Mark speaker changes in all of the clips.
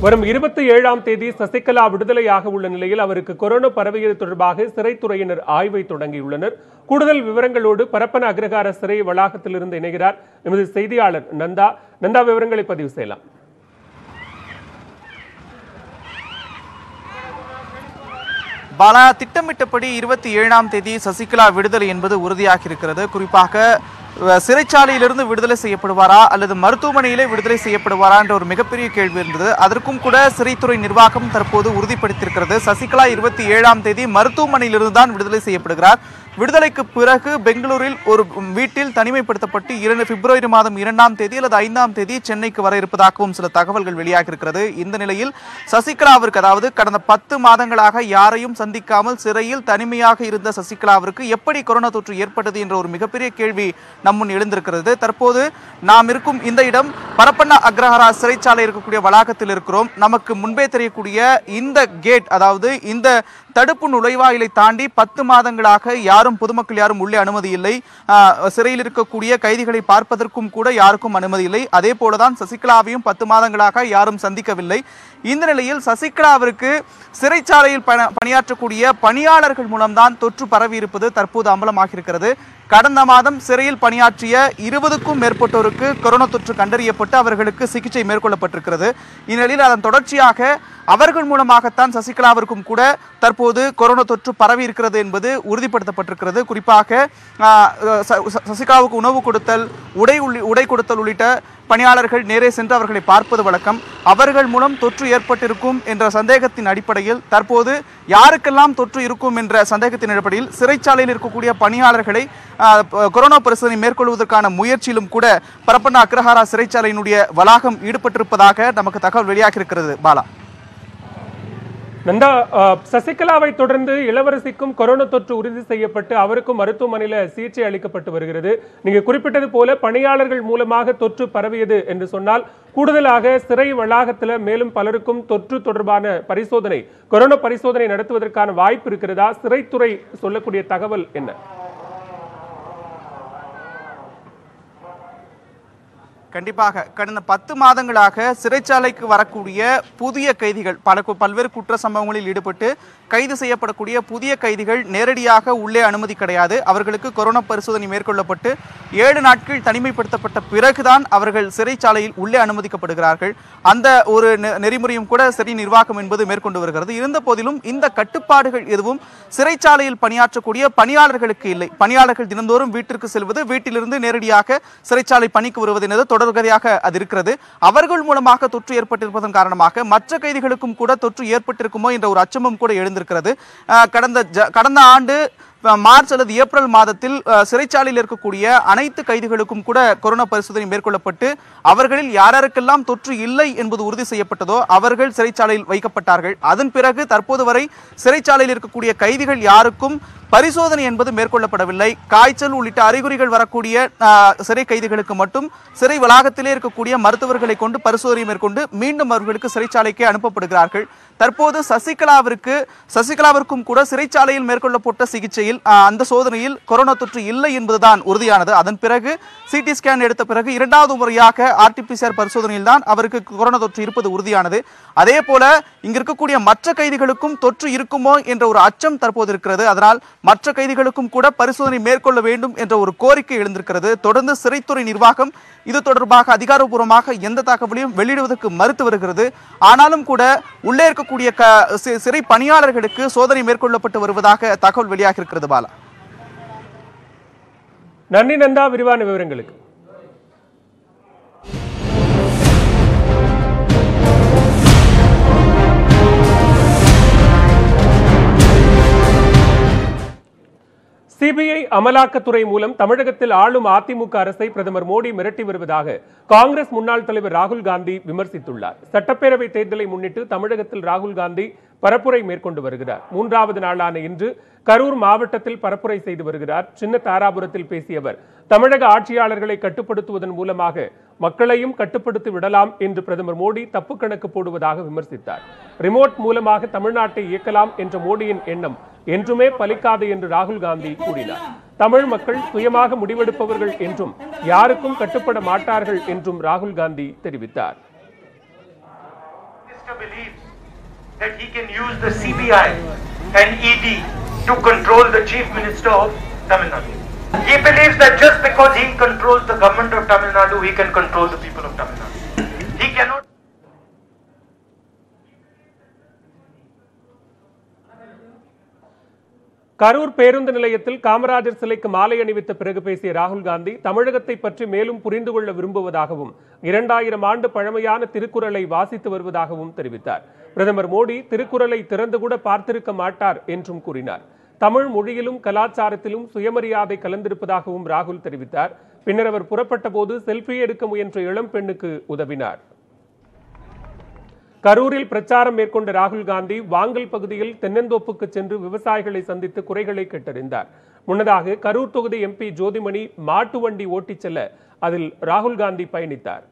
Speaker 1: வரும் இருபத்தி ஏழாம் தேதி சசிகலா விடுதலையாக உள்ள நிலையில் அவருக்கு கொரோனா பரவியது தொடர்பாக சிறைத்துறையினர் ஆய்வை தொடங்கியுள்ளனர் கூடுதல் விவரங்களோடு பரப்பன அக்ரஹார சிறை வளாகத்திலிருந்து இணைகிறார் எமது செய்தியாளர் நந்தா நந்தா விவரங்களை பதிவு செய்யலாம்
Speaker 2: பாலா திட்டமிட்டபடி இருபத்தி ஏழாம் தேதி சசிகலா விடுதலை என்பது உறுதியாகி இருக்கிறது குறிப்பாக அஹ், சிறைச்சாலையிலிருந்து விடுதலை செய்யப்படுவாரா அல்லது மருத்துவமனையிலே விடுதலை செய்யப்படுவாரா என்ற ஒரு மிகப்பெரிய கேள்வி இருந்தது அதற்கும் கூட சிறைத்துறை நிர்வாகம் தற்போது உறுதிப்படுத்தியிருக்கிறது சசிகலா இருபத்தி ஏழாம் தேதி மருத்துவமனையிலிருந்து தான் விடுதலை செய்யப்படுகிறார் விடுதலைக்கு பிறகு பெங்களூரில் ஒரு வீட்டில் தனிமைப்படுத்தப்பட்டு இரண்டு பிப்ரவரி மாதம் இரண்டாம் தேதி அல்லது ஐந்தாம் தேதி சென்னைக்கு வர இருப்பதாகவும் சில தகவல்கள் வெளியாகி இருக்கிறது இந்த நிலையில் சசிகலாவிற்கு அதாவது கடந்த பத்து மாதங்களாக யாரையும் சந்திக்காமல் சிறையில் தனிமையாக இருந்த சசிகலாவிற்கு எப்படி கொரோனா தொற்று ஏற்பட்டது என்ற ஒரு மிகப்பெரிய கேள்வி நம் முன் எழுந்திருக்கிறது தற்போது நாம் இருக்கும் இந்த இடம் பரப்பண்ணா அக்ரஹாரா சிறைச்சாலை இருக்கக்கூடிய வளாகத்தில் இருக்கிறோம் நமக்கு முன்பே தெரியக்கூடிய இந்த கேட் அதாவது இந்த தடுப்பு நுழைவாயிலை தாண்டி பத்து மாதங்களாக யாரும் பொதுமக்கள் யாரும் உள்ளே அனுமதி இல்லை ஆஹ், சிறையில் இருக்கக்கூடிய கைதிகளை பார்ப்பதற்கும் கூட யாருக்கும் அனுமதி இல்லை அதே போலதான் சசிகலாவையும் பத்து மாதங்களாக யாரும் சந்திக்கவில்லை இந்த நிலையில் சசிகலாவிற்கு சிறைச்சாலையில் பண பணியாற்றக்கூடிய பணியாளர்கள் மூலம்தான் தொற்று பரவி இருப்பது தற்போது அம்பலமாகியிருக்கிறது கடந்த மாதம் சிறையில் பணியாற்றிய இருபதுக்கும் மேற்பட்டோருக்கு கொரோனா தொற்று கண்டறியப்பட்டு அவர்களுக்கு சிகிச்சை மேற்கொள்ளப்பட்டிருக்கிறது இந்நிலையில் அதன் தொடர்ச்சியாக அவர்கள் மூலமாகத்தான் சசிகலாவிற்கும் கூட தற்போது கொரோனா தொற்று பரவி இருக்கிறது என்பது உறுதிப்படுத்தப்பட்டிருக்கிறது குறிப்பாக ஆஹ், ச- ச- சசிகலாவுக்கு உணவு கொடுத்தல் உடை உள்ளி- உடை கொடுத்தல் உள்ளிட்ட பணியாளர்கள் நேரே சென்று அவர்களை பார்ப்பது வழக்கம் அவர்கள் மூலம் தொற்று ஏற்பட்டிருக்கும் என்ற சந்தேகத்தின் அடிப்படையில் தற்போது யாருக்கெல்லாம் தொற்று இருக்கும் என்ற சந்தேகத்தின் அடிப்படையில் சிறைச்சாலையில் இருக்கக்கூடிய பணியாளர்களை ஆஹ், ப- கொரோனா பரிசோதனை மேற்கொள்வதற்கான முயற்சியிலும் கூட பரப்பண்ணா அக்ரஹாரா சிறைச்சாலையினுடைய வளாகம் ஈடுபட்டிருப்பதாக நமக்கு தகவல் வெளியாகி இருக்கிறது பாலா
Speaker 1: நந்தா அஹ், சசிகலாவை தொடர்ந்து இளவரசிக்கும் கொரோனா தொற்று உறுதி செய்யப்பட்டு அவருக்கும் மருத்துவமனையில சிகிச்சை அளிக்கப்பட்டு வருகிறது நீங்க குறிப்பிட்டது போல பணியாளர்கள் மூலமாக தொற்று பரவியது என்று சொன்னால் கூடுதலாக சிறை வளாகத்துல மேலும் பலருக்கும் தொற்று தொடர்பான பரிசோதனை கொரோனா பரிசோதனை நடத்துவதற்கான வாய்ப்பு இருக்கிறதா சிறைத்துறை சொல்லக்கூடிய தகவல் என்ன
Speaker 2: கண்டிப்பாக கடந்த பத்து மாதங்களாக சிறைச்சாலைக்கு வரக்கூடிய புதிய கைதிகள் பல கு- பல்வேறு குற்ற சம்பவங்களில் ஈடுபட்டு கைது செய்யப்படக்கூடிய புதிய கைதிகள் நேரடியாக உள்ளே அனுமதி கிடையாது அவர்களுக்கு கொரோனா பரிசோதனை மேற்கொள்ளப்பட்டு ஏழு நாட்கள் தனிமைப்படுத்தப்பட்ட பிறகுதான் அவர்கள் சிறைச்சாலையில் உள்ளே அனுமதிக்கப்படுகிறார்கள் அந்த ஒரு நெ- நெறிமுறையும் கூட சிறை நிர்வாகம் என்பது மேற்கொண்டு வருகிறது இருந்த போதிலும் இந்த கட்டுப்பாடுகள் எதுவும் சிறைச்சாலையில் பணியாற்றக்கூடிய பணியாளர்களுக்கு இல்லை பணியாளர்கள் தினந்தோறும் வீட்டிற்கு செல்வது வீட்டிலிருந்து நேரடியாக சிறைச்சாலை பணிக்கு வருவது என்பது தொடர்கதையாக அது இருக்கிறது அவர்கள் மூலமாக தொற்று ஏற்பட்டிருப்பதன் காரணமாக மற்ற கைதிகளுக்கும் கூட தொற்று ஏற்பட்டிருக்குமோ என்ற ஒரு அச்சமும் கூட எழுந்திருக்கிறது அஹ், கடந்த ஜ- கடந்த ஆண்டு அஹ், மார்ச் அல்லது ஏப்ரல் மாதத்தில் அஹ், சிறைச்சாலையில் இருக்கக்கூடிய அனைத்து கைதிகளுக்கும் கூட கொரோனா பரிசோதனை மேற்கொள்ளப்பட்டு அவர்களில் யாராருக்கெல்லாம் தொற்று இல்லை என்பது உறுதி செய்யப்பட்டதோ அவர்கள் சிறைச்சாலையில் வைக்கப்பட்டார்கள் அதன் பிறகு தற்போது வரை சிறைச்சாலையில் இருக்கக்கூடிய கைதிகள் யாருக்கும் பரிசோதனை என்பது மேற்கொள்ளப்படவில்லை காய்ச்சல் உள்ளிட்ட அறிகுறிகள் வரக்கூடிய ஆஹ், சிறை கைதிகளுக்கு மட்டும் சிறை வளாகத்திலே இருக்கக்கூடிய மருத்துவர்களை கொண்டு பரிசோதனை மேற்கொண்டு மீண்டும் அவர்களுக்கு சிறைச்சாலைக்கு அனுப்பப்படுகிறார்கள் தற்போது சசிகலாவிற்கு சசிகலாவிற்கும் கூட சிறைச்சாலையில் மேற்கொள்ளப்பட்ட சிகிச்சையில் ஆஹ், அந்த சோதனையில் கொரோனா தொற்று இல்லை என்பதுதான் உறுதியானது அதன் பிறகு சிடி ஸ்கேன் எடுத்த பிறகு இரண்டாவது முறையாக ஆர்டிபிசிஆர் பரிசோதனையில் தான் அவருக்கு கொரோனா தொற்று இருப்பது உறுதியானது அதே போல இங்க இருக்கக்கூடிய மற்ற கைதிகளுக்கும் தொற்று இருக்குமோ என்ற ஒரு அச்சம் தற்போது இருக்கிறது அதனால் மற்ற கைதிகளுக்கும் கூட பரிசோதனை மேற்கொள்ள வேண்டும் என்ற ஒரு கோரிக்கை எழுந்திருக்கிறது தொடர்ந்து சிறைத்துறை நிர்வாகம் இது தொடர்பாக அதிகாரப்பூர்வமாக எந்த தகவலையும் வெளியிடுவதற்கு மறுத்து வருகிறது ஆனாலும் கூட உள்ளே இருக்கக்கூடிய க சி- சிறை பணியாளர்களுக்கு சோதனை மேற்கொள்ளப்பட்டு வருவதாக தகவல் வெளியாகி இருக்கிறது பாலா
Speaker 1: நன்றி நந்தா விரிவான விவரங்களுக்கு சிபிஐ அமலாக்கத்துறை மூலம் தமிழகத்தில் ஆளும் அதிமுக அரசை பிரதமர் மோடி மிரட்டி வருவதாக காங்கிரஸ் முன்னாள் தலைவர் ராகுல் காந்தி விமர்சித்துள்ளார் சட்டப்பேரவை தேர்தலை முன்னிட்டு தமிழகத்தில் ராகுல் காந்தி பரப்புரை மேற்கொண்டு வருகிறார் மூன்றாவது நாளான இன்று கரூர் மாவட்டத்தில் பரப்புரை செய்து வருகிறார் சின்ன தாராபுரத்தில் பேசிய அவர் தமிழக ஆட்சியாளர்களை கட்டுப்படுத்துவதன் மூலமாக மக்களையும் கட்டுப்படுத்தி விடலாம் என்று பிரதமர் மோடி தப்பு கணக்கு போடுவதாக விமர்சித்தார் ரிமோட் மூலமாக தமிழ்நாட்டை இயக்கலாம் என்ற மோடியின் எண்ணம் என்றுமே பலிக்காது என்று ராகுல் காந்தி கூறினார் தமிழ் மக்கள் சுயமாக முடிவெடுப்பவர்கள் என்றும் யாருக்கும் கட்டுப்பட மாட்டார்கள் என்றும் ராகுல் காந்தி தெரிவித்தார்
Speaker 3: Minister believes that he can use the CBI and ED to control the Chief Minister of Tamil Nadu. He believes that just because he controls the government of Tamil Nadu, he can control the people of Tamil Nadu. He cannot.
Speaker 1: Karur பேருந்து நிலையத்தில் காமராஜர் சிலைக்கு மாலை அணிவித்த பிறகு பேசிய ராகுல் காந்தி தமிழகத்தை பற்றி மேலும் புரிந்து கொள்ள விரும்புவதாகவும் இரண்டாயிரம் ஆண்டு பழமையான திருக்குறளை வாசித்து வருவதாகவும் தெரிவித்தார் பிரதமர் மோடி திருக்குறளை திறந்து கூட பார்த்திருக்க மாட்டார் என்றும் கூறினார் தமிழ் மொழியிலும் கலாச்சாரத்திலும் சுயமரியாதை கலந்திருப்பதாகவும் ராகுல் தெரிவித்தார் பின்னர் அவர் புறப்பட்ட போது செல்ஃபி எடுக்க முயன்ற இளம் பெண்ணுக்கு உதவினார் கரூரில் பிரச்சாரம் மேற்கொண்ட ராகுல் காந்தி வாங்கல் பகுதியில் தென்னந்தோப்புக்கு சென்று விவசாயிகளை சந்தித்து குறைகளை கேட்டறிந்தார் முன்னதாக கரூர் தொகுதி எம்பி ஜோதிமணி மாட்டு வண்டி ஓட்டிச் செல்ல அதில் ராகுல் Gandhi பயணித்தார்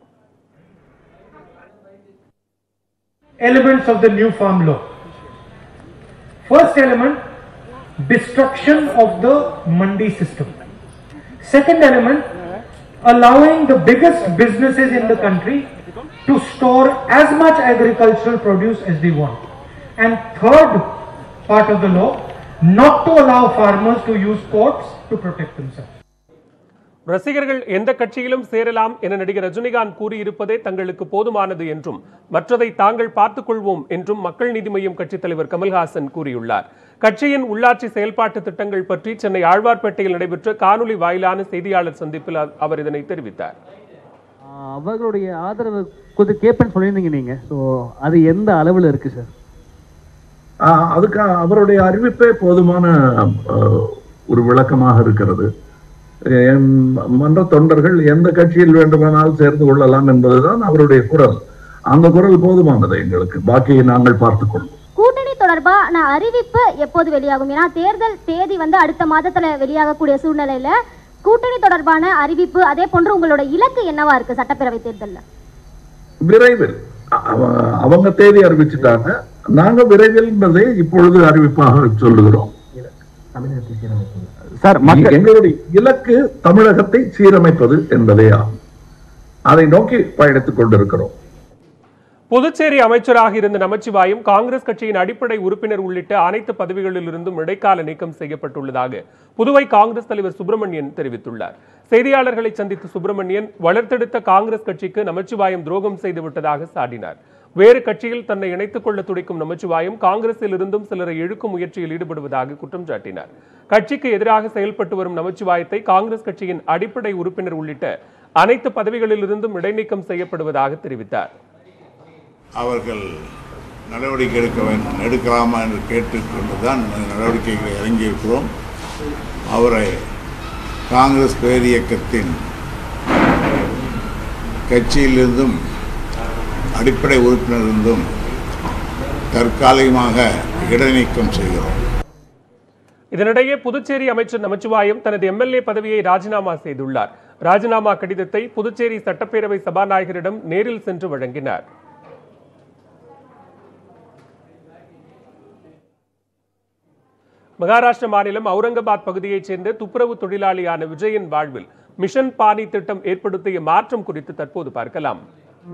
Speaker 4: elements of the new farm law. First element, destruction of the mandi system. Second element, allowing the biggest businesses in the country to store as much agricultural produce as they want. And third part of the law, not to allow farmers to use courts to protect themselves.
Speaker 1: ரசிகர்கள் எந்த கட்சியிலும் சேரலாம் என நடிகர் ரஜினிகாந்த் கூறியிருப்பதே தங்களுக்கு போதுமானது என்றும் மற்றதை தாங்கள் பார்த்துக் கொள்வோம் என்றும் மக்கள் நீதி மய்யம் கட்சித் தலைவர் கமல்ஹாசன் கூறியுள்ளார் கட்சியின் உள்ளாட்சி செயல்பாட்டு திட்டங்கள் பற்றி சென்னை ஆழ்வார்பேட்டையில் நடைபெற்ற காணொலி வாயிலான செய்தியாளர் சந்திப்பில் அ- அவர் இதனை தெரிவித்தார்
Speaker 5: ஆஹ் அவர்களுடைய ஆதரவு கொஞ்சம் கேட்பேன்னு சொல்லியிருந்தீங்க நீங்க ஸோ அது எந்த அளவில் இருக்கு சார்
Speaker 6: ஆஹ் அதுக்கு அவருடைய அறிவிப்பே போதுமான ஆஹ், ஒரு விளக்கமாக இருக்கிறது எம் மன்ற தொண்டர்கள் எந்த கட்சியில் வேண்டுமானாலும் சேர்ந்து கொள்ளலாம் என்பதுதான் அவருடைய குரல் அந்த குரல் போதுமானது எங்களுக்கு பாக்கியை நாங்கள் பார்த்துக் கொள்வோம்
Speaker 7: கூட்டணி தொடர்பான அறிவிப்பு எப்போது வெளியாகும் ஏன்னா தேர்தல் தேதி வந்து அடுத்த மாதத்துல வெளியாகக்கூடிய சூழ்நிலையில கூட்டணி தொடர்பான அறிவிப்பு அதே போன்று உங்களோட இலக்கு என்னவா இருக்கு சட்டப்பேரவை தேர்தல்ல
Speaker 6: விரைவில் அ- அவ- அவங்க தேதி அறிவிச்சுட்டாங்க நாங்க விரைவில் என்பதை இப்பொழுது அறிவிப்பாக சொல்லுகிறோம்
Speaker 5: சார்
Speaker 6: எங்களுடைய இலக்கு தமிழகத்தை சீரமைப்பது என்பதே ஆகும் அதை நோக்கி பயணித்துக் கொண்டிருக்கிறோம்
Speaker 1: புதுச்சேரி அமைச்சராக இருந்த நமச்சிவாயம் காங்கிரஸ் கட்சியின் அடிப்படை உறுப்பினர் உள்ளிட்ட அனைத்து பதவிகளிலிருந்தும் இடைக்கால நீக்கம் செய்யப்பட்டுள்ளதாக புதுவை காங்கிரஸ் தலைவர் சுப்பிரமணியன் தெரிவித்துள்ளார் செய்தியாளர்களை சந்தித்த சுப்பிரமணியன் வளர்த்தெடுத்த காங்கிரஸ் கட்சிக்கு நமச்சிவாயம் துரோகம் செய்து விட்டதாக சாடினார் வேறு கட்சியில் தன்னை இணைத்துக் கொள்ள துடிக்கும் நமச்சிவாயம் காங்கிரஸில் இருந்தும் சிலரை இழுக்கும் முயற்சியில் ஈடுபடுவதாக குற்றம் சாட்டினார் கட்சிக்கு எதிராக செயல்பட்டு வரும் நமச்சிவாயத்தை காங்கிரஸ் கட்சியின் அடிப்படை உறுப்பினர் உள்ளிட்ட அனைத்து பதவிகளிலிருந்தும் இடைநீக்கம் செய்யப்படுவதாக தெரிவித்தார்
Speaker 8: அவர்கள் நடவடிக்கை எடுக்க வேண்டும் எடுக்கலாமா என்று கேட்டுக்கொண்டு தான் நடவடிக்கைகளை இறங்கியிருக்கிறோம் அவரை காங்கிரஸ் பேரியக்கத்தின் கட்சியிலிருந்தும் அடிப்படை உறுப்பினரிலிருந்தும் தற்காலிகமாக இடைநீக்கம் செய்கிறோம்
Speaker 1: இதனிடையே புதுச்சேரி அமைச்சர் நமச்சிவாயம் தனது எம்எல்ஏ பதவியை ராஜினாமா செய்துள்ளார் ராஜினாமா கடிதத்தை புதுச்சேரி சட்டப்பேரவை சபாநாயகரிடம் நேரில் சென்று வழங்கினார் மகாராஷ்டிர மாநிலம் அவுரங்காபாத் பகுதியைச் சேர்ந்த துப்புரவு தொழிலாளியான விஜயன் வாழ்வில் மிஷன் பானி திட்டம் ஏற்படுத்திய மாற்றம் குறித்து தற்போது பார்க்கலாம்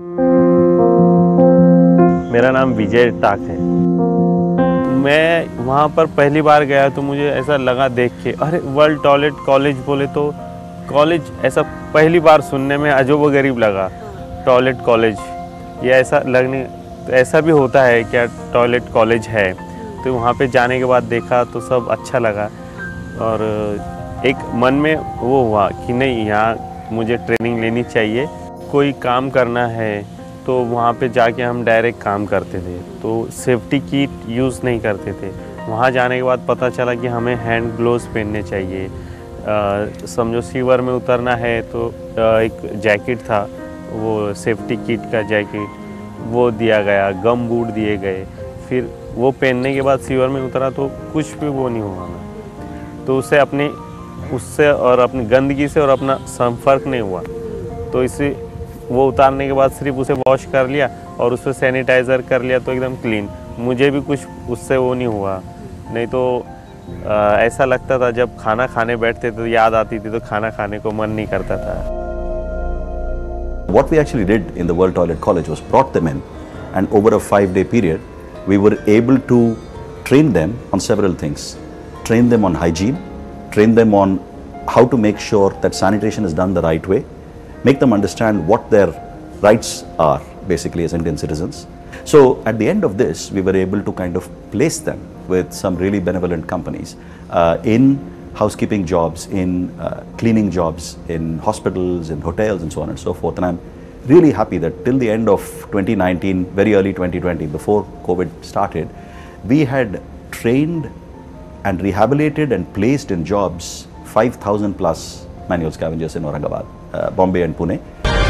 Speaker 9: मेरा नाम विजय टाक है मैं वहाँ पर पहली बार गया तो मुझे ऐसा लगा देख के अरे वर्ल्ड टॉयलेट कॉलेज बोले तो कॉलेज ऐसा पहली बार सुनने में अजोब गरीब लगा टॉयलेट कॉलेज ये ऐसा लगने तो ऐसा भी होता है क्या टॉयलेट कॉलेज है तो वहाँ पे जाने के बाद देखा तो सब अच्छा लगा और एक मन में वो हुआ कि नहीं यहाँ मुझे ट्रेनिंग लेनी चाहिए कोई काम करना है तो वहाँ पे जाके हम डायरेक्ट काम करते थे तो सेफ्टी किट यूज़ नहीं करते थे वहाँ जाने के बाद पता चला कि हमें हैंड ग्लोव्स पहनने चाहिए अ, समझो सीवर में उतरना है तो अ, एक जैकेट था वो सेफ्टी किट का जैकेट वो दिया गया गम बूट दिए गए फिर वो पहनने के बाद सीवर में उतरा तो कुछ भी वो नहीं हुआ मैं तो उससे अपने उससे और अपनी गंदगी से और अपना संपर्क नहीं हुआ तो इसे वो उतारने के बाद सिर्फ उसे वॉश कर लिया और उस पर सैनिटाइज़र कर लिया तो एकदम क्लीन मुझे भी कुछ उससे वो नहीं हुआ नहीं तो अ, ऐसा लगता था जब खाना खाने बैठते तो याद आती थी तो खाना खाने को मन नहीं करता था
Speaker 10: What we actually did in the World Toilet College was brought them in and over a five day period, we were able to train them on several things. Train them on hygiene, train them on how to make sure that sanitation is done the right way, make them understand what their rights are basically as Indian citizens. So at the end of this, we were able to kind of place them with some really benevolent companies uh, in housekeeping jobs, in uh, cleaning jobs, in hospitals, in hotels, and so on and so forth. And I'm really happy that till the end of 2019, very early 2020, before COVID started, we had trained and rehabilitated and placed in jobs 5,000 plus manual scavengers in Aurangabad, uh, Bombay, and Pune.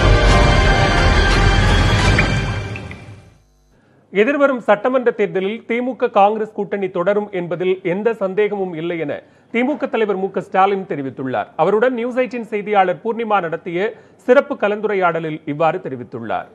Speaker 1: எதிர்வரும் சட்டமன்ற தேர்தலில் திமுக காங்கிரஸ் கூட்டணி தொடரும் என்பதில் எந்த சந்தேகமும் இல்லை என திமுக தலைவர் மு க ஸ்டாலின் தெரிவித்துள்ளார் அவருடன் நியூஸ் எயிட்டின் செய்தியாளர் பூர்ணிமா நடத்திய சிறப்பு கலந்துரையாடலில் இவ்வாறு தெரிவித்துள்ளார்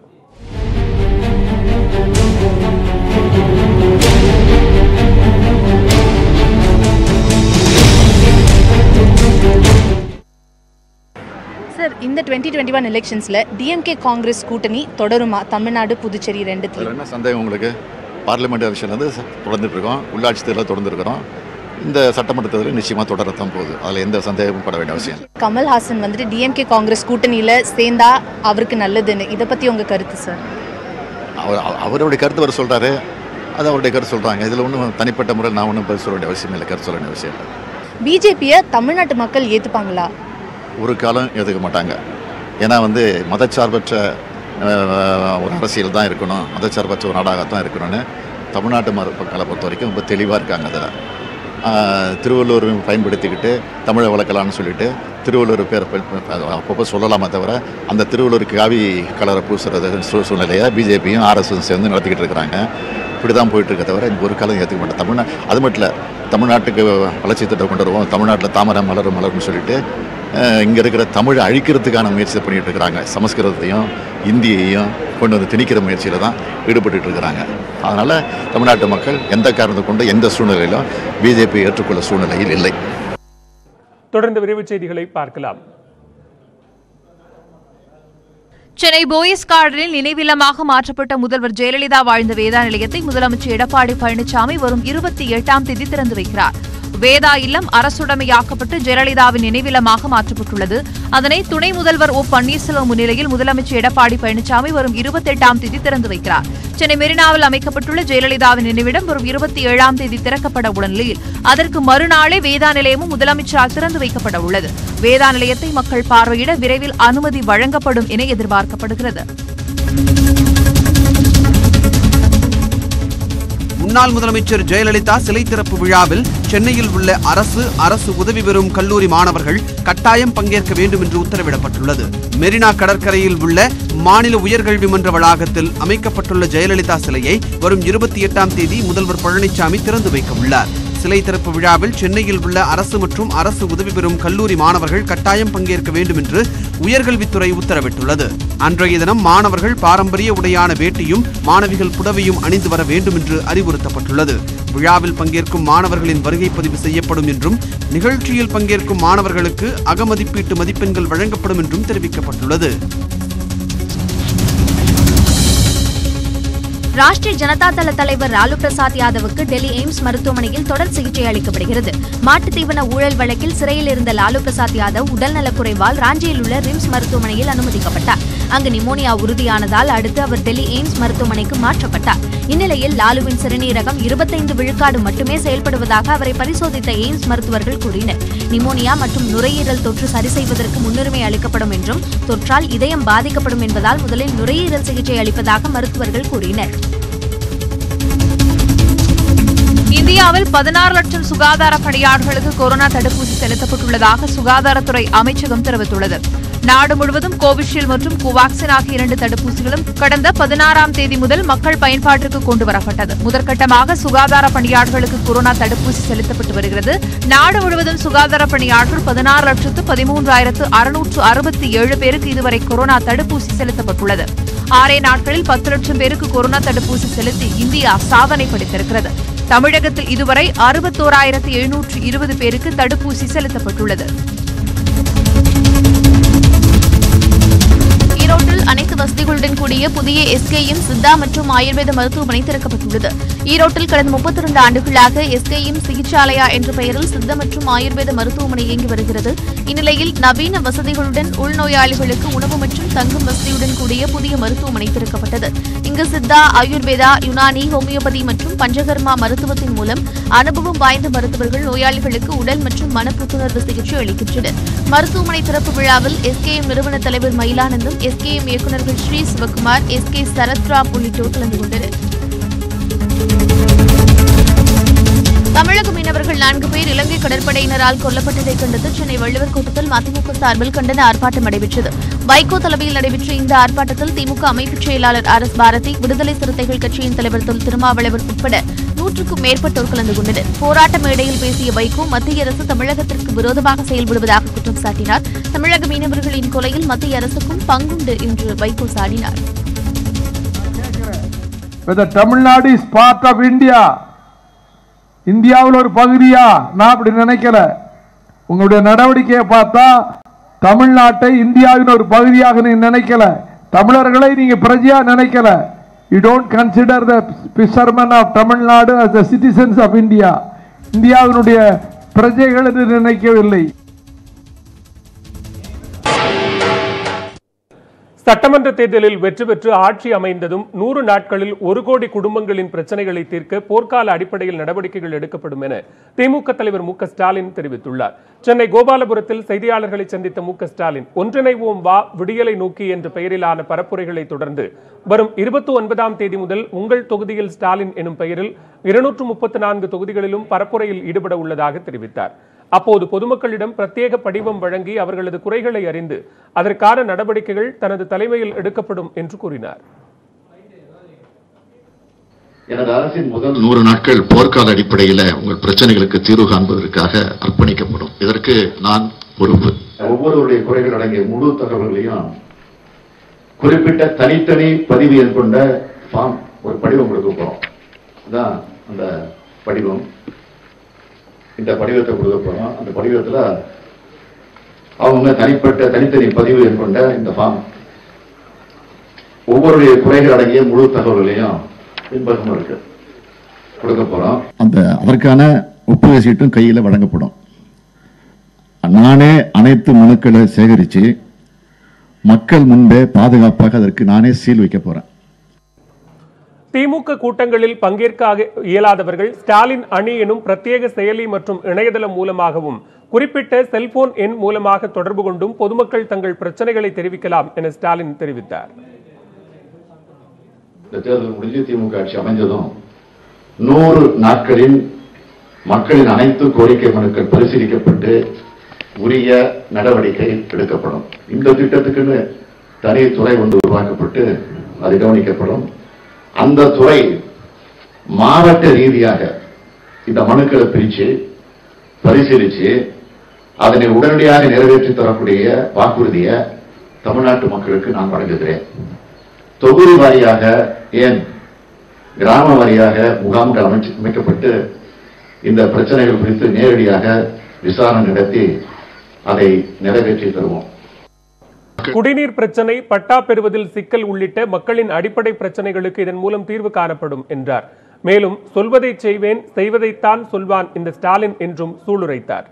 Speaker 11: சார் இந்த டுவெண்ட்டி டுவெண்ட்டி ஒன் எலெக்ஷன்ஸில் டிஎம்கே காங்கிரஸ் கூட்டணி தொடருமா தமிழ்நாடு புதுச்சேரி
Speaker 12: அதில்
Speaker 11: ரெண்டுத்துலையும்
Speaker 12: என்ன சந்தேகம் உங்களுக்கு பார்லிமெண்ட் எலெக்ஷன்லேருந்து தொடர்ந்துட்டு இருக்கோம் உள்ளாட்சி தேர்தலில் தொடர்ந்துருக்கிறோம் இந்த சட்டமன்ற தேர்தலில் நிச்சயமாக தொடரத்தான் போகுது அதில் எந்த சந்தேகமும் பட வேண்டிய அவசியம் இல்லை.
Speaker 11: கமல்ஹாசன் வந்துட்டு டிஎம்கே காங்கிரஸ் கூட்டணியில் சேர்ந்தா அவருக்கு நல்லதுன்னு இதை பற்றி உங்கள் கருத்து சார்
Speaker 12: அவர் அவ- அவருடைய கருத்து அவர் சொல்கிறாரு அது அவருடைய கருத்து சொல்கிறாங்க இதில் ஒன்றும் தனிப்பட்ட முறையில் நான் ஒன்றும் பதில் சொல்ல வேண்டிய அவசியம் இல்லை கருத்து சொல்ல வேண்டிய அவசியம் இல்லை
Speaker 11: பிஜேபியை தமிழ்நாட்டு மக்கள் ஏற்றுப்பாங்களா
Speaker 12: ஒரு காலம் ஏற்றுக்க மாட்டாங்க ஏன்னா வந்து மதச்சார்பற்ற அஹ், ஒரு அரசியல் தான் இருக்கணும் மதச்சார்பற்ற ஒரு நாடாகத்தான் இருக்கணும்னு தமிழ்நாட்டு மக்களை பொறுத்த வரைக்கும் ரொம்ப தெளிவாக இருக்காங்க அதில் திருவள்ளூர் பயன்படுத்திக்கிட்டு தமிழை வளர்க்கலாம்னு சொல்லிட்டு திருவள்ளூர் பேரை ப- ப- அது அப்பப்போ சொல்லலாமே தவிர அந்த திருவள்ளூருக்கு காவி கலரை பூசுறது சூ- சூழ்நிலையை பிஜேபியும் ஆர்எஸ்எஸ் சேர்ந்து நடத்திக்கிட்டு இருக்கிறாங்க இப்படி தான் போயிட்டு இருக்க தவிர இங்க ஒரு காலம் ஏற்றுக்க மாட்டேன் தமிழ்நா அது மட்டும் இல்லை தமிழ்நாட்டுக்கு வளர்ச்சி திட்டம் கொண்டு வருவோம் தமிழ்நாட்டில் தாமரை மலரும் மலரும்னு சொல்லிட்டு இங்கே இருக்கிற தமிழை அழிக்கிறதுக்கான முயற்சி பண்ணிட்டு இருக்கிறாங்க சமஸ்கிருதத்தையும் இந்தியையும் கொண்டு வந்து திணிக்கிற முயற்சியில் தான் ஈடுபட்டுட்டு இருக்கிறாங்க அதனால் தமிழ்நாட்டு மக்கள் எந்த காரணத்தை கொண்டு எந்த சூழ்நிலையிலும் பிஜேபி ஏற்றுக்கொள்ள சூழ்நிலையில் இல்லை
Speaker 1: தொடர்ந்து விரைவுச் செய்திகளை பார்க்கலாம்
Speaker 13: சென்னை போயஸ் கார்டனில் நினைவில்லமாக மாற்றப்பட்ட முதல்வர் ஜெயலலிதா வாழ்ந்த வேதா நிலையத்தை முதலமைச்சர் எடப்பாடி பழனிசாமி வரும் இருபத்தி எட்டாம் தேதி திறந்து வைக்கிறார் வேதா இல்லம் அரசுடைமையாக்கப்பட்டு ஜெயலலிதாவின் நினைவில்லமாக மாற்றப்பட்டுள்ளது அதனை துணை முதல்வர் ஓ பன்னீர்செல்வம் முன்னிலையில் முதலமைச்சர் எடப்பாடி பழனிசாமி வரும் இருபத்தெட்டாம் தேதி திறந்து வைக்கிறார் சென்னை மெரினாவில் அமைக்கப்பட்டுள்ள ஜெயலலிதாவின் நினைவிடம் வரும் இருபத்தி ஏழாம் தேதி திறக்கப்பட உள்ள நிலையில் அதற்கு மறுநாளே வேதா நிலையமும் முதலமைச்சரால் திறந்து வைக்கப்பட உள்ளது வேதா நிலையத்தை மக்கள் பார்வையிட விரைவில் அனுமதி வழங்கப்படும் என எதிர்பார்க்கப்படுகிறது
Speaker 14: முன்னாள் முதலமைச்சர் ஜெயலலிதா சிலை திறப்பு விழாவில் சென்னையில் உள்ள அரசு அரசு உதவி பெறும் கல்லூரி மாணவர்கள் கட்டாயம் பங்கேற்க வேண்டும் என்று உத்தரவிடப்பட்டுள்ளது மெரினா கடற்கரையில் உள்ள மாநில உயர்கல்வி மன்ற வளாகத்தில் அமைக்கப்பட்டுள்ள ஜெயலலிதா சிலையை வரும் இருபத்தி எட்டாம் தேதி முதல்வர் பழனிசாமி திறந்து வைக்க உள்ளார் சிலை திறப்பு விழாவில் சென்னையில் உள்ள அரசு மற்றும் அரசு உதவி பெறும் கல்லூரி மாணவர்கள் கட்டாயம் பங்கேற்க வேண்டும் என்று உயர்கல்வித்துறை உத்தரவிட்டுள்ளது அன்றைய தினம் மாணவர்கள் பாரம்பரிய உடையான வேட்டியும் மாணவிகள் புடவையும் அணிந்து வர வேண்டும் என்று அறிவுறுத்தப்பட்டுள்ளது விழாவில் பங்கேற்கும் மாணவர்களின் வருகை பதிவு செய்யப்படும் என்றும் நிகழ்ச்சியில் பங்கேற்கும் மாணவர்களுக்கு அகமதிப்பீட்டு மதிப்பெண்கள் வழங்கப்படும் என்றும் தெரிவிக்கப்பட்டுள்ளது
Speaker 7: ராஷ்டிரிய ஜனதா தள தலைவர் லாலு பிரசாத் யாதவுக்கு டெல்லி எய்ம்ஸ் மருத்துவமனையில் தொடர் சிகிச்சை அளிக்கப்படுகிறது மாட்டுத் தீவன ஊழல் வழக்கில் சிறையில் இருந்த லாலு பிரசாத் யாதவ் உடல்நலக்குறைவால் ராஞ்சியில் உள்ள ரிம்ஸ் மருத்துவமனையில் அனுமதிக்கப்பட்டார் அங்கு நிமோனியா உறுதியானதால் அடுத்து அவர் டெல்லி எய்ம்ஸ் மருத்துவமனைக்கு மாற்றப்பட்டார் இந்நிலையில் லாலுவின் சிறுநீரகம் இருபத்தைந்து விழுக்காடு மட்டுமே செயல்படுவதாக அவரை பரிசோதித்த எய்ம்ஸ் மருத்துவர்கள் கூறினர் நிமோனியா மற்றும் நுரையீரல் தொற்று சரி செய்வதற்கு முன்னுரிமை அளிக்கப்படும் என்றும் தொற்றால் இதயம் பாதிக்கப்படும் என்பதால் முதலில் நுரையீரல் சிகிச்சை அளிப்பதாக மருத்துவர்கள் கூறினர்
Speaker 13: இந்தியாவில் பதினாறு லட்சம் சுகாதார பணியாளர்களுக்கு கொரோனா தடுப்பூசி செலுத்தப்பட்டுள்ளதாக சுகாதாரத்துறை அமைச்சகம் தெரிவித்துள்ளது நாடு முழுவதும் கோவிஷீல்டு மற்றும் கோவாக்சின் ஆகிய இரண்டு தடுப்பூசிகளும் கடந்த பதினாறாம் தேதி முதல் மக்கள் பயன்பாட்டிற்கு கொண்டு வரப்பட்டது முதற்கட்டமாக சுகாதார பணியாளர்களுக்கு கொரோனா தடுப்பூசி செலுத்தப்பட்டு வருகிறது நாடு முழுவதும் சுகாதார பணியாளர்கள் பதினாறு லட்சத்து பதிமூன்றாயிரத்து அறுநூற்று அறுபத்தி ஏழு பேருக்கு இதுவரை கொரோனா தடுப்பூசி செலுத்தப்பட்டுள்ளது ஆறே நாட்களில் பத்து லட்சம் பேருக்கு கொரோனா தடுப்பூசி செலுத்தி இந்தியா சாதனை படைத்திருக்கிறது தமிழகத்தில் இதுவரை அறுபத்தோராயிரத்து எழுநூற்று இருபது பேருக்கு தடுப்பூசி செலுத்தப்பட்டுள்ளது ஈரோட்டில்
Speaker 7: ஈரோட்டில் அனைத்து வசதிகளுடன் கூடிய புதிய எஸ்கேஎம் சித்தா மற்றும் ஆயுர்வேத மருத்துவமனை திறக்கப்பட்டுள்ளது ஈரோட்டில் கடந்த முப்பத்தி இரண்டு ஆண்டுகளாக எஸ்கேஎம் சிகிச்சாலயா என்ற பெயரில் சித்த மற்றும் ஆயுர்வேத மருத்துவமனை இயங்கி வருகிறது இந்நிலையில் நவீன வசதிகளுடன் உள்நோயாளிகளுக்கு உணவு மற்றும் தங்கும் வசதியுடன் கூடிய புதிய மருத்துவமனை திறக்கப்பட்டது இங்கு சித்தா ஆயுர்வேதா யுனானி ஹோமியோபதி மற்றும் பஞ்சகர்மா மருத்துவத்தின் மூலம் அனுபவம் வாய்ந்த மருத்துவர்கள் நோயாளிகளுக்கு உடல் மற்றும் மன புத்துணர்வு சிகிச்சை அளிக்கின்றனர் மருத்துவமனை திறப்பு விழாவில் எஸ்கேஎம் நிறுவன தலைவர் மயிலானந்தம் எஸ்கேஎம் இயக்குநர்கள் ஸ்ரீ சிவகுமார் எஸ் கே சரத்ராம் உள்ளிட்டோர் கலந்து கொண்டனர் தமிழக மீனவர்கள் நான்கு பேர் இலங்கை கடற்படையினரால் கொல்லப்பட்டதை கண்டித்து சென்னை வள்ளுவர் கோட்டத்தில் மதிமுக சார்பில் கண்டன ஆர்ப்பாட்டம் நடைபெற்றது வைகோ தலைமையில் நடைபெற்ற இந்த ஆர்ப்பாட்டத்தில் திமுக அமைப்புச் செயலாளர் ஆர் எஸ் பாரதி விடுதலை சிறுத்தைகள் கட்சியின் தலைவர் தொல் திருமாவளவன் உட்பட நூற்றுக்கும் மேற்பட்டோர் கலந்து கொண்டனர் போராட்ட மேடையில் பேசிய வைகோ மத்திய அரசு தமிழகத்திற்கு விரோதமாக செயல்படுவதாக குற்றம் சாட்டினார் தமிழக மீனவர்களின் கொலையில் மத்திய அரசுக்கும் பங்குண்டு என்று வைகோ சாடினார்
Speaker 15: whether Tamil Nadu is part of India இந்தியாவில் ஒரு பகுதியா நான் அப்படி நினைக்கல உங்களுடைய நடவடிக்கையை பார்த்தா தமிழ்நாட்டை இந்தியாவின் ஒரு பகுதியாக நீங்க நினைக்கல தமிழர்களை நீங்க பிரஜையா நினைக்கல you don't consider the fisherman of Tamil Nadu as the citizens of India இந்தியாவினுடைய பிரஜைகள் என்று நினைக்கவில்லை
Speaker 1: சட்டமன்ற தேர்தலில் வெற்றி பெற்று ஆட்சி அமைந்ததும் நூறு நாட்களில் ஒரு கோடி குடும்பங்களின் பிரச்சனைகளை தீர்க்க போர்க்கால அடிப்படையில் நடவடிக்கைகள் எடுக்கப்படும் என திமுக தலைவர் மு க ஸ்டாலின் தெரிவித்துள்ளார் சென்னை கோபாலபுரத்தில் செய்தியாளர்களை சந்தித்த மு க ஸ்டாலின் ஒன்றிணைவோம் வா விடியலை நோக்கி என்ற பெயரிலான பரப்புரைகளை தொடர்ந்து வரும் இருபத்தி ஒன்பதாம் தேதி முதல் உங்கள் தொகுதியில் ஸ்டாலின் எனும் பெயரில் இருநூற்று முப்பத்தி நான்கு தொகுதிகளிலும் பரப்புரையில் ஈடுபட உள்ளதாக தெரிவித்தார் அப்போது பொதுமக்களிடம் பிரத்யேக படிவம் வழங்கி அவர்களது குறைகளை அறிந்து அதற்கான நடவடிக்கைகள் தனது தலைமையில் எடுக்கப்படும் என்று கூறினார்
Speaker 12: எனது அரசின் முதல் நூறு நாட்கள் போர்க்கால அடிப்படையில் உங்கள் பிரச்சனைகளுக்கு தீர்வு காண்பதற்காக அர்ப்பணிக்கப்படும் இதற்கு நான் பொறுப்பு ஒவ்வொருவருடைய குறைகள் அடங்கிய முழு தகவல்களையும் குறிப்பிட்ட தனித்தனி பதிவு எண் கொண்ட ஃபார்ம் ஒரு படிவம் கொடுக்க போறோம் அதான் அந்த படிவம் இந்த படிவத்தை கொடுக்க போறோம் அந்த படிவத்துல அவங்க தனிப்பட்ட தனித்தனி பதிவு எண் கொண்ட இந்த ஃபார்ம் ஒவ்வொருடைய குறைகள் அடங்கிய முழு தகவல்களையும் பின்பக்கம் இருக்கு கொடுக்க போறோம்
Speaker 16: அந்த அதற்கான ஒப்புகை சீட்டும் கையில் வழங்கப்படும் நானே அனைத்து மனுக்களை சேகரித்து மக்கள் முன்பே பாதுகாப்பாக அதற்கு நானே சீல் வைக்க போறேன்
Speaker 1: திமுக கூட்டங்களில் பங்கேற்க ஆக- இயலாதவர்கள் ஸ்டாலின் அணி எனும் பிரத்யேக செயலி மற்றும் இணையதளம் மூலமாகவும் குறிப்பிட்ட செல்போன் எண் மூலமாக தொடர்பு கொண்டும் பொதுமக்கள் தங்கள் பிரச்சனைகளை தெரிவிக்கலாம் என ஸ்டாலின் தெரிவித்தார்
Speaker 12: இந்த தேர்தல் முடிஞ்சு திமுக ஆட்சி அமைஞ்சதும் நூறு நாட்களில் மக்களின் அனைத்து கோரிக்கை மனுக்கள் பரிசீலிக்கப்பட்டு உரிய நடவடிக்கை எடுக்கப்படும் இந்த திட்டத்துக்குன்னு தனி துறை ஒன்று உருவாக்கப்பட்டு அது கவனிக்கப்படும் அந்த துறை மாவட்ட ரீதியாக இந்த மனுக்களை பிரிச்சு பரிசீலிச்சு அதனை உடனடியாக நிறைவேற்றி தரக்கூடிய வாக்குறுதியை தமிழ்நாட்டு மக்களுக்கு நான் வழங்குகிறேன் தொகுதி வாரியாக ஏன் கிராம வாரியாக முகாம்கள் அமைச்சு அமைக்கப்பட்டு இந்த பிரச்சனைகள் குறித்து நேரடியாக விசாரணை நடத்தி அதை நிறைவேற்றி தருவோம்
Speaker 1: குடிநீர் பிரச்சனை பட்டா பெறுவதில் சிக்கல் உள்ளிட்ட மக்களின் அடிப்படை பிரச்சனைகளுக்கு இதன் மூலம் தீர்வு காணப்படும் என்றார் மேலும் சொல்வதை செய்வேன் செய்வதைத்தான் சொல்வான் இந்த ஸ்டாலின் என்றும் சூளுரைத்தார்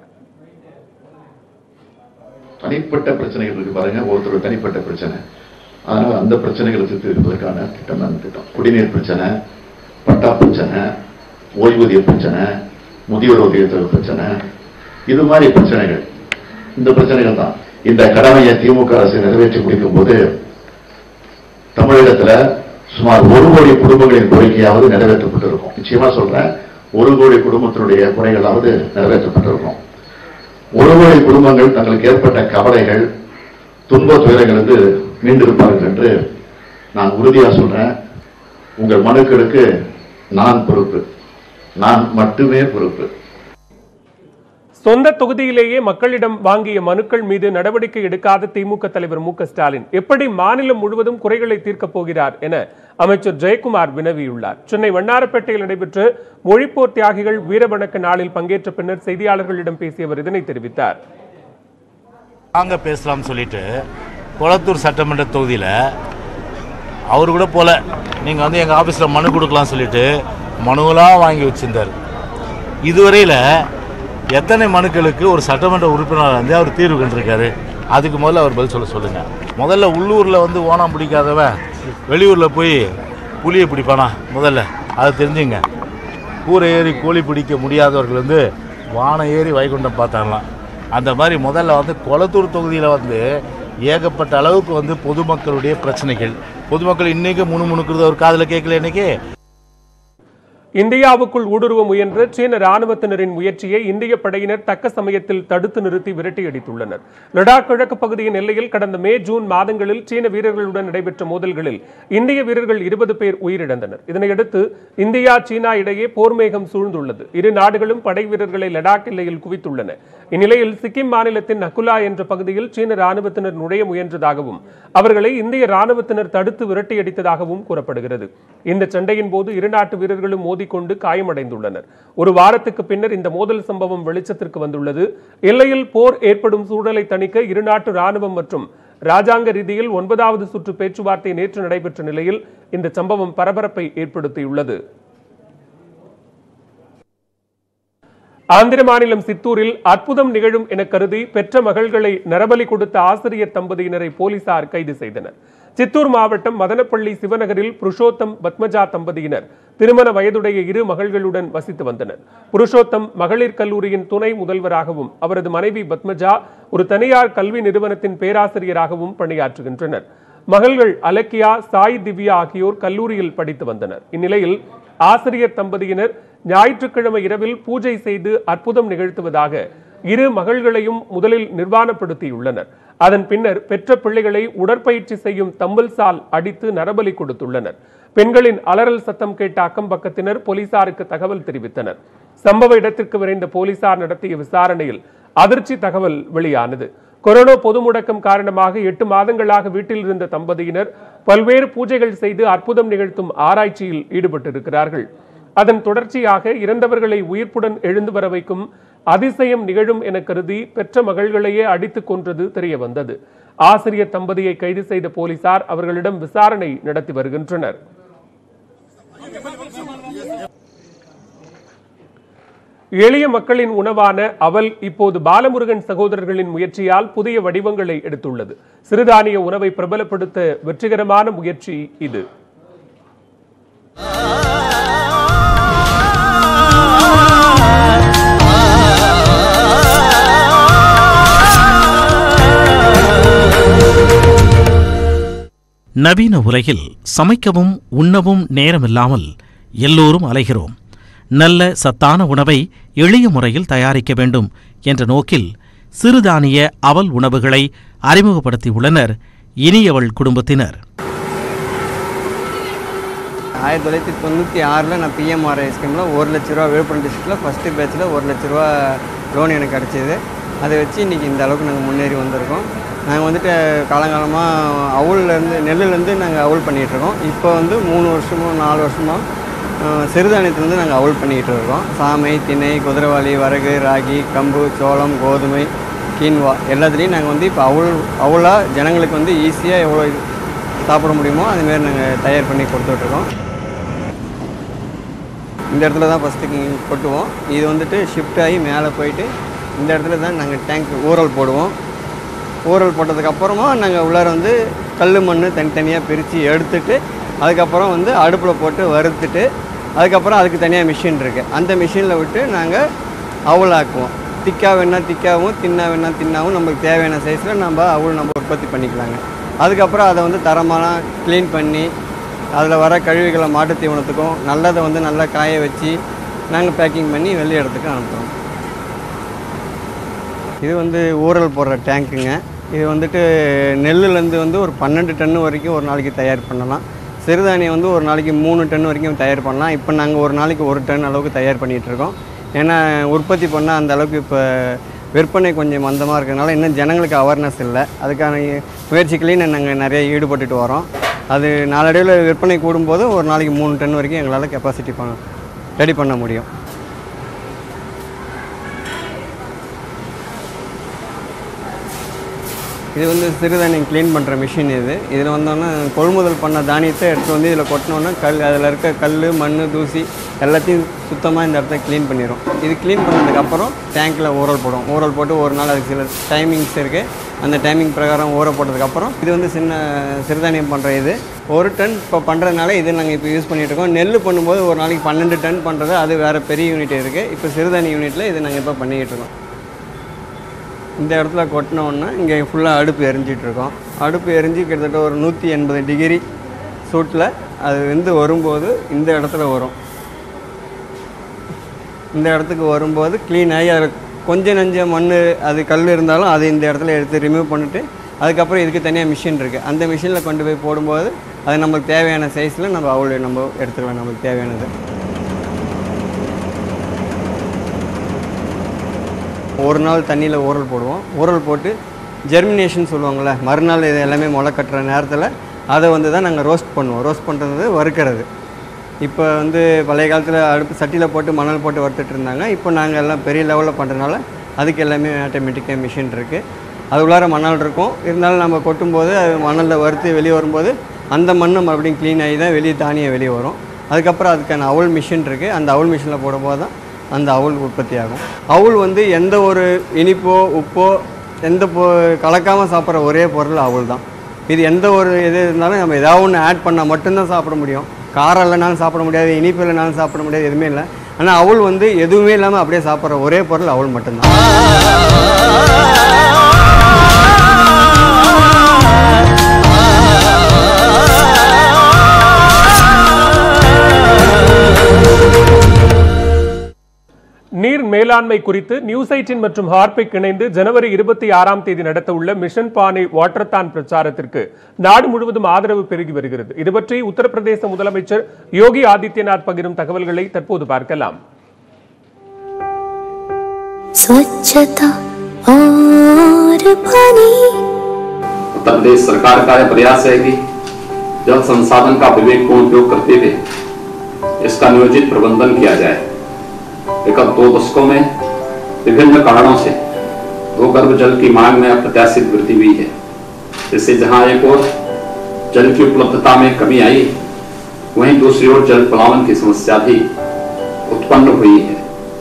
Speaker 12: தனிப்பட்ட பிரச்சனைகள் இருக்கு பாருங்க ஒருத்தர் தனிப்பட்ட பிரச்சனை அதனால அந்த பிரச்சனைகளுக்கு தீர்ப்பதற்கான திட்டம் தான் இந்த திட்டம் குடிநீர் பிரச்சனை பட்டா பிரச்சனை ஓய்வூதிய பிரச்சனை முதியோர் உதவித்தொகை பிரச்சனை இது மாதிரி பிரச்சனைகள் இந்த பிரச்சனைகள் தான் இந்த கடமையை திமுக அரசு நிறைவேற்றி முடிக்கும் போது தமிழகத்துல சுமார் ஒரு கோடி குடும்பங்களின் கோரிக்கையாவது நிறைவேற்றப்பட்டிருக்கும் நிச்சயமா சொல்றேன் ஒரு கோடி குடும்பத்தினுடைய குறைகளாவது நிறைவேற்றப்பட்டிருக்கும் ஒரு கோடி குடும்பங்கள் தங்களுக்கு ஏற்பட்ட கவலைகள் துன்ப துயரங்களுக்கு மீண்டிருப்பார்கள் என்று நான் உறுதியா சொல்றேன் உங்கள் மனுக்களுக்கு நான் பொறுப்பு நான் மட்டுமே பொறுப்பு
Speaker 1: சொந்த தொகுதியிலேயே மக்களிடம் வாங்கிய மனுக்கள் மீது நடவடிக்கை எடுக்காத திமுக தலைவர் மு க ஸ்டாலின் எப்படி மாநிலம் முழுவதும் குறைகளை தீர்க்கப் போகிறார் என அமைச்சர் ஜெயக்குமார் வினவியுள்ளார் சென்னை வண்ணாரப்பேட்டையில் நடைபெற்ற மொழிப்போர் தியாகிகள் வீரவணக்க நாளில் பங்கேற்ற பின்னர் செய்தியாளர்களிடம் பேசிய அவர் இதனை தெரிவித்தார்
Speaker 17: வாங்க பேசலாம்னு சொல்லிட்டு கொளத்தூர் சட்டமன்ற தொகுதியில் அவர் கூட போல நீங்கள் வந்து எங்கள் ஆஃபீஸில் மனு கொடுக்கலாம் சொல்லிட்டு மனுவெல்லாம் வாங்கி வச்சிருந்தார் இதுவரையில் எத்தனை மனுக்களுக்கு ஒரு சட்டமன்ற உறுப்பினர் வந்து அவர் தீர்வு கண்டிருக்காரு அதுக்கு முதல்ல அவர் பதில் சொல்ல சொல்லுங்கள் முதல்ல உள்ளூரில் வந்து ஓணம் பிடிக்காதவன் வெளியூரில் போய் புளியை பிடிப்பானா முதல்ல அதை தெரிஞ்சுங்க கூரை ஏறி கோழி பிடிக்க முடியாதவர்கள் வந்து வானம் ஏறி வைகுண்டம் பார்த்தாங்களாம் அந்த மாதிரி முதல்ல வந்து கொளத்தூர் தொகுதியில் வந்து ஏகப்பட்ட அளவுக்கு வந்து பொதுமக்களுடைய பிரச்சனைகள் பொதுமக்கள் இன்னைக்கு முணுமுணுக்கிறது ஒரு காதில் கேட்கல இன்னைக்கு
Speaker 1: இந்தியாவுக்குள் ஊடுருவ முயன்ற சீன ராணுவத்தினரின் முயற்சியை இந்திய படையினர் தக்க சமயத்தில் தடுத்து நிறுத்தி விரட்டியடித்துள்ளனர் லடாக் கிழக்கு பகுதியின் எல்லையில் கடந்த மே ஜூன் மாதங்களில் சீன வீரர்களுடன் நடைபெற்ற மோதல்களில் இந்திய வீரர்கள் இருபது பேர் உயிரிழந்தனர் இதனையடுத்து இந்தியா சீனா இடையே போர் மேகம் சூழ்ந்துள்ளது இரு நாடுகளும் படை வீரர்களை லடாக் எல்லையில் குவித்துள்ளன இந்நிலையில் சிக்கிம் மாநிலத்தின் நகுலா என்ற பகுதியில் சீன ராணுவத்தினர் நுழைய முயன்றதாகவும் அவர்களை இந்திய ராணுவத்தினர் தடுத்து விரட்டியடித்ததாகவும் கூறப்படுகிறது இந்த சண்டையின் போது இரு நாட்டு வீரர்களும் மோதிக்கொண்டு காயமடைந்துள்ளனர் ஒரு வாரத்துக்கு பின்னர் இந்த மோதல் சம்பவம் வெளிச்சத்திற்கு வந்துள்ளது எல்லையில் போர் ஏற்படும் சூழலை தணிக்க இரு நாட்டு ராணுவம் மற்றும் ராஜாங்க ரீதியில் ஒன்பதாவது சுற்று பேச்சுவார்த்தை நேற்று நடைபெற்ற நிலையில் இந்த சம்பவம் பரபரப்பை ஏற்படுத்தியுள்ளது ஆந்திர மாநிலம் சித்தூரில் அற்புதம் நிகழும் என கருதி பெற்ற மகள்களை நரபலி கொடுத்த ஆசிரியர் தம்பதியினரை போலீசார் கைது செய்தனர் சித்தூர் மாவட்டம் மதனப்பள்ளி சிவநகரில் புருஷோத்தம் பத்மஜா தம்பதியினர் திருமண வயதுடைய இரு மகள்களுடன் வசித்து வந்தனர் புருஷோத்தம் மகளிர் கல்லூரியின் துணை முதல்வராகவும் அவரது மனைவி பத்மஜா ஒரு தனியார் கல்வி நிறுவனத்தின் பேராசிரியராகவும் பணியாற்றுகின்றனர் மகள்கள் அலக்கியா சாய் திவ்யா ஆகியோர் கல்லூரியில் படித்து வந்தனர் இந்நிலையில் ஆசிரியர் தம்பதியினர் ஞாயிற்றுக்கிழமை இரவில் பூஜை செய்து அற்புதம் நிகழ்த்துவதாக இரு மகள்களையும் முதலில் நிர்வாணப்படுத்தியுள்ளனர் அதன் பின்னர் பெற்ற பிள்ளைகளை உடற்பயிற்சி செய்யும் தம்பல் சால் அடித்து நரபலி கொடுத்துள்ளனர் பெண்களின் அலறல் சத்தம் கேட்ட அக்கம் பக்கத்தினர் போலீசாருக்கு தகவல் தெரிவித்தனர் சம்பவ இடத்திற்கு விரைந்த போலீசார் நடத்திய விசாரணையில் அதிர்ச்சி தகவல் வெளியானது கொரோனா பொது முடக்கம் காரணமாக எட்டு மாதங்களாக வீட்டில் இருந்த தம்பதியினர் பல்வேறு பூஜைகள் செய்து அற்புதம் நிகழ்த்தும் ஆராய்ச்சியில் ஈடுபட்டிருக்கிறார்கள் அதன் தொடர்ச்சியாக இறந்தவர்களை உயிர்ப்புடன் எழுந்து வர வைக்கும் அதிசயம் நிகழும் என கருதி பெற்ற மகள்களையே அடித்துக் கொன்றது தெரிய வந்தது ஆசிரியர் தம்பதியை கைது செய்த போலீசார் அவர்களிடம் விசாரணை நடத்தி வருகின்றனர் எளிய மக்களின் உணவான அவல் இப்போது பாலமுருகன் சகோதரர்களின் முயற்சியால் புதிய வடிவங்களை எடுத்துள்ளது சிறுதானிய உணவை பிரபலப்படுத்த வெற்றிகரமான முயற்சி இது
Speaker 18: நவீன உலகில் சமைக்கவும் உண்ணவும் நேரமில்லாமல் எல்லோரும் அலைகிறோம் நல்ல சத்தான உணவை எளிய முறையில் தயாரிக்க வேண்டும் என்ற நோக்கில் சிறுதானிய அவல் உணவுகளை அறிமுகப்படுத்தியுள்ளனர் இனியவள் குடும்பத்தினர்
Speaker 19: ஆயிரத்தி தொள்ளாயிரத்தி தொண்ணூற்றி ஆறில் நான் பிஎம்ஆர்ஐ ஸ்கீமில் ஒரு லட்ச ரூபா விழுப்புரம் டிஸ்ட்ரிக்டில் ஃபஸ்ட்டு பேட்சில் ஒரு லட்ச ரூபா லோன் எனக்கு கிடச்சிது அதை வச்சு இன்றைக்கி இந்த அளவுக்கு நாங்கள் முன்னேறி வந்திருக்கோம் நாங்கள் வந்துட்டு காலங்காலமாக அவுள்லேருந்து நெல்லுலேருந்து நாங்கள் அவுள் பண்ணிகிட்ருக்கோம் இப்போ வந்து மூணு வருஷமோ நாலு வருஷமோ அஹ், சிறுதானியத்துலேருந்து நாங்கள் அவுள் பண்ணிகிட்டு இருக்கோம் சாமை திணை குதிரைவாளி வரகு ராகி கம்பு சோளம் கோதுமை கீன்வா எல்லாத்துலேயும் நாங்கள் வந்து இப்போ அவுள் அவுளாக ஜனங்களுக்கு வந்து ஈஸியாக எவ்வளோ சாப்பிட முடியுமோ அதுமாரி நாங்கள் தயார் பண்ணி கொடுத்துட்ருக்கோம் இந்த இடத்துல தான் ஃபஸ்ட்டு கொட்டுவோம் இது வந்துட்டு ஷிஃப்ட் ஆகி மேலே போயிட்டு இந்த இடத்துல தான் நாங்கள் டேங்க் ஊரல் போடுவோம் ஊரல் போட்டதுக்கு அப்புறமா நாங்கள் உள்ளார வந்து கல் மண் தனித்தனியாக பிரித்து எடுத்துட்டு அதுக்கப்புறம் வந்து அடுப்பில் போட்டு வறுத்துட்டு அதுக்கப்புறம் அதுக்கு தனியாக மிஷின் இருக்குது அந்த மிஷினில் விட்டு நாங்கள் அவுள் ஆக்குவோம் திக்காக வேணால் திக்காகவும் தின்னா வேணால் தின்னாவும் நம்மளுக்கு தேவையான சைஸில் நம்ம அவுள் நம்ம உற்பத்தி பண்ணிக்கலாங்க அதுக்கப்புறம் அதை வந்து தரமான க்ளீன் பண்ணி அதில் வர கழிவுகளை மாட்டுத் தீவனத்துக்கும் நல்லதை வந்து நல்லா காய வச்சு நாங்கள் பேக்கிங் பண்ணி வெளி இடத்துக்கு அனுப்புகிறோம் இது வந்து ஊரல் போடுற டேங்க்குங்க இது வந்துட்டு நெல்லுலேருந்து வந்து ஒரு பன்னெண்டு டன்னு வரைக்கும் ஒரு நாளைக்கு தயார் பண்ணலாம் சிறுதானியம் வந்து ஒரு நாளைக்கு மூணு டன் வரைக்கும் தயார் பண்ணலாம் இப்போ நாங்கள் ஒரு நாளைக்கு ஒரு டன் அளவுக்கு தயார் பண்ணிகிட்ருக்கோம் ஏன்னா உற்பத்தி பண்ணால் அந்த அளவுக்கு இப்போ விற்பனை கொஞ்சம் மந்தமாக இருக்கிறதுனால இன்னும் ஜனங்களுக்கு அவேர்னஸ் இல்லை அதுக்கான முயற்சிகளையும் நாங்கள் நிறைய ஈடுபட்டுட்டு வரோம் அது நாளடைவில் விற்பனை கூடும்போது ஒரு நாளைக்கு மூணு டன் வரைக்கும் எங்களால் கெப்பாசிட்டி பண்ண ரெடி பண்ண முடியும் இது வந்து சிறுதானியம் க்ளீன் பண்ணுற மிஷின் இது இதில் வந்தோன்னா கொள்முதல் பண்ண தானியத்தை எடுத்து வந்து இதில் கொட்டினோன்னா கல் அதில் இருக்க கல் மண் தூசி எல்லாத்தையும் சுத்தமாக இந்த இடத்த க்ளீன் பண்ணிடும் இது க்ளீன் பண்ணதுக்கப்புறம் டேங்க்கில் ஊறல் போடும் ஊறல் போட்டு ஒரு நாள் அதுக்கு சில டைமிங்ஸ் இருக்குது அந்த டைமிங் பிரகாரம் ஊற போட்டதுக்கப்புறம் இது வந்து சின்ன சிறுதானியம் பண்ணுற இது ஒரு டன் இப்போ பண்ணுறதுனால இது நாங்கள் இப்போ யூஸ் பண்ணிட்டு இருக்கோம் நெல் பண்ணும்போது ஒரு நாளைக்கு பன்னெண்டு டன் பண்ணுறது அது வேறு பெரிய யூனிட் இருக்குது இப்போ சிறுதானிய யூனிட்டில் இது நாங்கள் இப்போ பண்ணிக்கிட்டு இருக்கோம் இந்த இடத்துல கொட்டினோன்னா இங்கே ஃபுல்லாக அடுப்பு எரிஞ்சிட்டு இருக்கோம் அடுப்பு எரிஞ்சு கிட்டத்தட்ட ஒரு நூற்றி எண்பது டிகிரி சூட்டில் அது வெந்து வரும்போது இந்த இடத்துல வரும் இந்த இடத்துக்கு வரும்போது க்ளீன் ஆகி அதில் கொஞ்சம் நஞ்ச மண் அது கல் இருந்தாலும் அது இந்த இடத்துல எடுத்து ரிமூவ் பண்ணிவிட்டு அதுக்கப்புறம் இதுக்கு தனியாக மிஷின் இருக்குது அந்த மிஷினில் கொண்டு போய் போடும்போது அது நம்மளுக்கு தேவையான சைஸில் நம்ம அவ்வளோ நம்ம எடுத்துக்கலாம் நம்மளுக்கு தேவையானது ஒரு நாள் தண்ணியில் ஊறல் போடுவோம் ஊறல் போட்டு ஜெர்மினேஷன் சொல்லுவாங்கள்ல மறுநாள் இது எல்லாமே முளை கட்டுற நேரத்தில் அதை வந்து தான் நாங்கள் ரோஸ்ட் பண்ணுவோம் ரோஸ்ட் பண்ணுறது வறுக்கிறது இப்போ வந்து பழைய காலத்தில் அடுப்பு சட்டியில் போட்டு மணல் போட்டு வறுத்துட்டு இருந்தாங்க இப்போ நாங்கள் எல்லாம் பெரிய லெவலில் பண்ணுறதுனால அதுக்கு எல்லாமே ஆட்டோமேட்டிக்காக மிஷின் இருக்குது அது உள்ளார மணல் இருக்கும் இருந்தாலும் நம்ம கொட்டும்போது அது மணலில் வறுத்து வெளியே வரும்போது அந்த மண் மறுபடியும் க்ளீன் ஆகி தான் வெளியே தானியம் வெளியே வரும் அதுக்கப்புறம் அதுக்கான அவுல் மிஷின் இருக்குது அந்த அவுல் மிஷினில் போடும்போது தான் அந்த அவுல் உற்பத்தி ஆகும் அவுல் வந்து எந்த ஒரு இனிப்போ உப்போ எந்த பொ கலக்காமல் சாப்பிட்ற ஒரே பொருள் அவுல் தான் இது எந்த ஒரு இது இருந்தாலும் நம்ம ஏதாவது ஒன்று ஆட் பண்ணால் மட்டும்தான் சாப்பிட முடியும் காரம் இல்லைனாலும் சாப்பிட முடியாது இனிப்பு இல்லைனாலும் சாப்பிட முடியாது எதுவுமே இல்லை ஆனால் அவுல் வந்து எதுவுமே இல்லாமல் அப்படியே சாப்பிட்ற ஒரே பொருள் அவுல் மட்டும்தான்
Speaker 1: நீர் மேலாண்மை குறித்து நியூஸ் எயிட்டின் மற்றும் ஹார்பிக் இணைந்து ஜனவரி இருபத்தி ஆறாம் தேதி நடத்தவுள்ள மிஷன் பானை வாட்டர்தான் பிரச்சாரத்திற்கு நாடு முழுவதும் ஆதரவு பெருகி வருகிறது இது பற்றி உத்தரப்பிரதேச முதலமைச்சர் யோகி ஆதித்யநாத் பகிரும் தகவல்களை தற்போது பார்க்கலாம்
Speaker 20: स्वच्छता और पानी
Speaker 21: उत्तर प्रदेश सरकार का यह प्रयास है कि जल संसाधन का विवेकपूर्ण उपयोग करते हुए इसका नियोजित प्रबंधन किया जाए विगत दो दशकों में विभिन्न कारणों से भूगर्भ जल की मांग में अप्रत्याशित वृद्धि हुई है इससे जहां एक ओर जल की उपलब्धता में कमी आई वहीं दूसरी ओर जल पलावन की समस्या भी उत्पन्न हुई है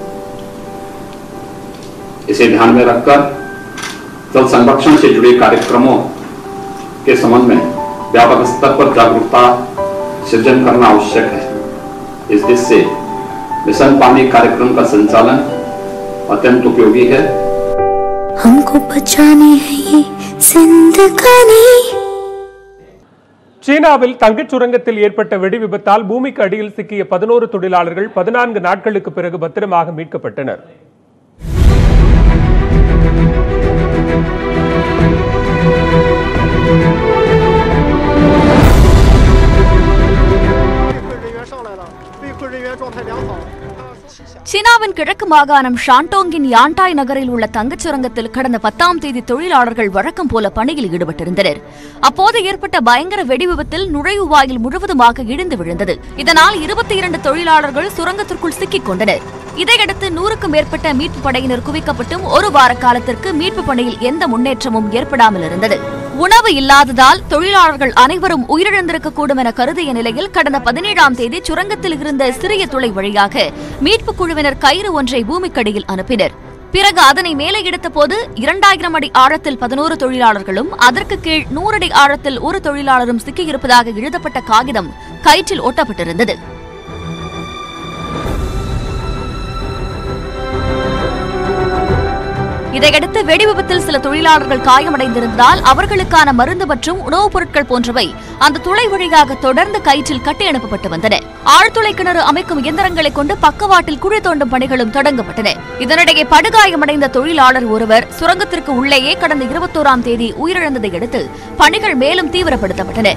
Speaker 21: इसे ध्यान में रखकर जल संरक्षण से जुड़े कार्यक्रमों के संबंध में व्यापक स्तर पर जागरूकता सृजन करना आवश्यक है इस दृष्टि से मिशन पानी कार्यक्रम का संचालन अत्यंत उपयोगी है
Speaker 20: हमको बचानी है ये जिंदगानी
Speaker 1: சீனாவில் தங்கச் சுரங்கத்தில் ஏற்பட்ட வெடி விபத்தால் பூமிக்கு அடியில் சிக்கிய பதினோரு தொழிலாளர்கள் பதினான்கு நாட்களுக்கு பிறகு பத்திரமாக மீட்கப்பட்டனர்
Speaker 7: சீனாவின் கிழக்கு மாகாணம் ஷாண்டோங்கின் யான்டாய் நகரில் உள்ள தங்கச் சுரங்கத்தில் கடந்த பத்தாம் தேதி தொழிலாளர்கள் வழக்கம் போல பணியில் ஈடுபட்டிருந்தனர் அப்போது ஏற்பட்ட பயங்கர வெடி விபத்தில் நுழைவு வாயில் முழுவதுமாக இடிந்து விழுந்தது இதனால் இருபத்தி இரண்டு தொழிலாளர்கள் சுரங்கத்திற்குள் சிக்கிக் கொண்டனர் இதையடுத்து நூறுக்கும் மேற்பட்ட மீட்பு படையினர் குவிக்கப்பட்டும் ஒரு வார காலத்திற்கு மீட்பு பணியில் எந்த முன்னேற்றமும் ஏற்படாமல் இருந்தது உணவு இல்லாததால் தொழிலாளர்கள் அனைவரும் உயிரிழந்திருக்கக்கூடும் என கருதிய நிலையில் கடந்த பதினேழாம் தேதி சுரங்கத்தில் இருந்த சிறிய துளை வழியாக மீட்புக் குழுவினர் கயிறு ஒன்றை பூமிக்கடியில் அனுப்பினர் பிறகு அதனை மேலே எடுத்தபோது இரண்டாயிரம் அடி ஆழத்தில் பதினோரு தொழிலாளர்களும் அதற்கு கீழ் நூறு அடி ஆழத்தில் ஒரு தொழிலாளரும் சிக்கியிருப்பதாக எழுதப்பட்ட காகிதம் கயிற்றில் ஒட்டப்பட்டிருந்தது இதையடுத்து வெடி விபத்தில் சில தொழிலாளர்கள் காயமடைந்திருந்ததால் அவர்களுக்கான மருந்து மற்றும் உணவுப் பொருட்கள் போன்றவை அந்த துளை வழியாக தொடர்ந்து கயிற்றில் கட்டி அனுப்பப்பட்டு வந்தன ஆழ்துளை கிணறு அமைக்கும் இயந்திரங்களை கொண்டு பக்கவாட்டில் குழி தோண்டும் பணிகளும் தொடங்கப்பட்டன இதனிடையே படுகாயமடைந்த தொழிலாளர் ஒருவர் சுரங்கத்திற்கு உள்ளேயே கடந்த இருபத்தோராம் தேதி உயிரிழந்ததை அடுத்து பணிகள் மேலும் தீவிரப்படுத்தப்பட்டன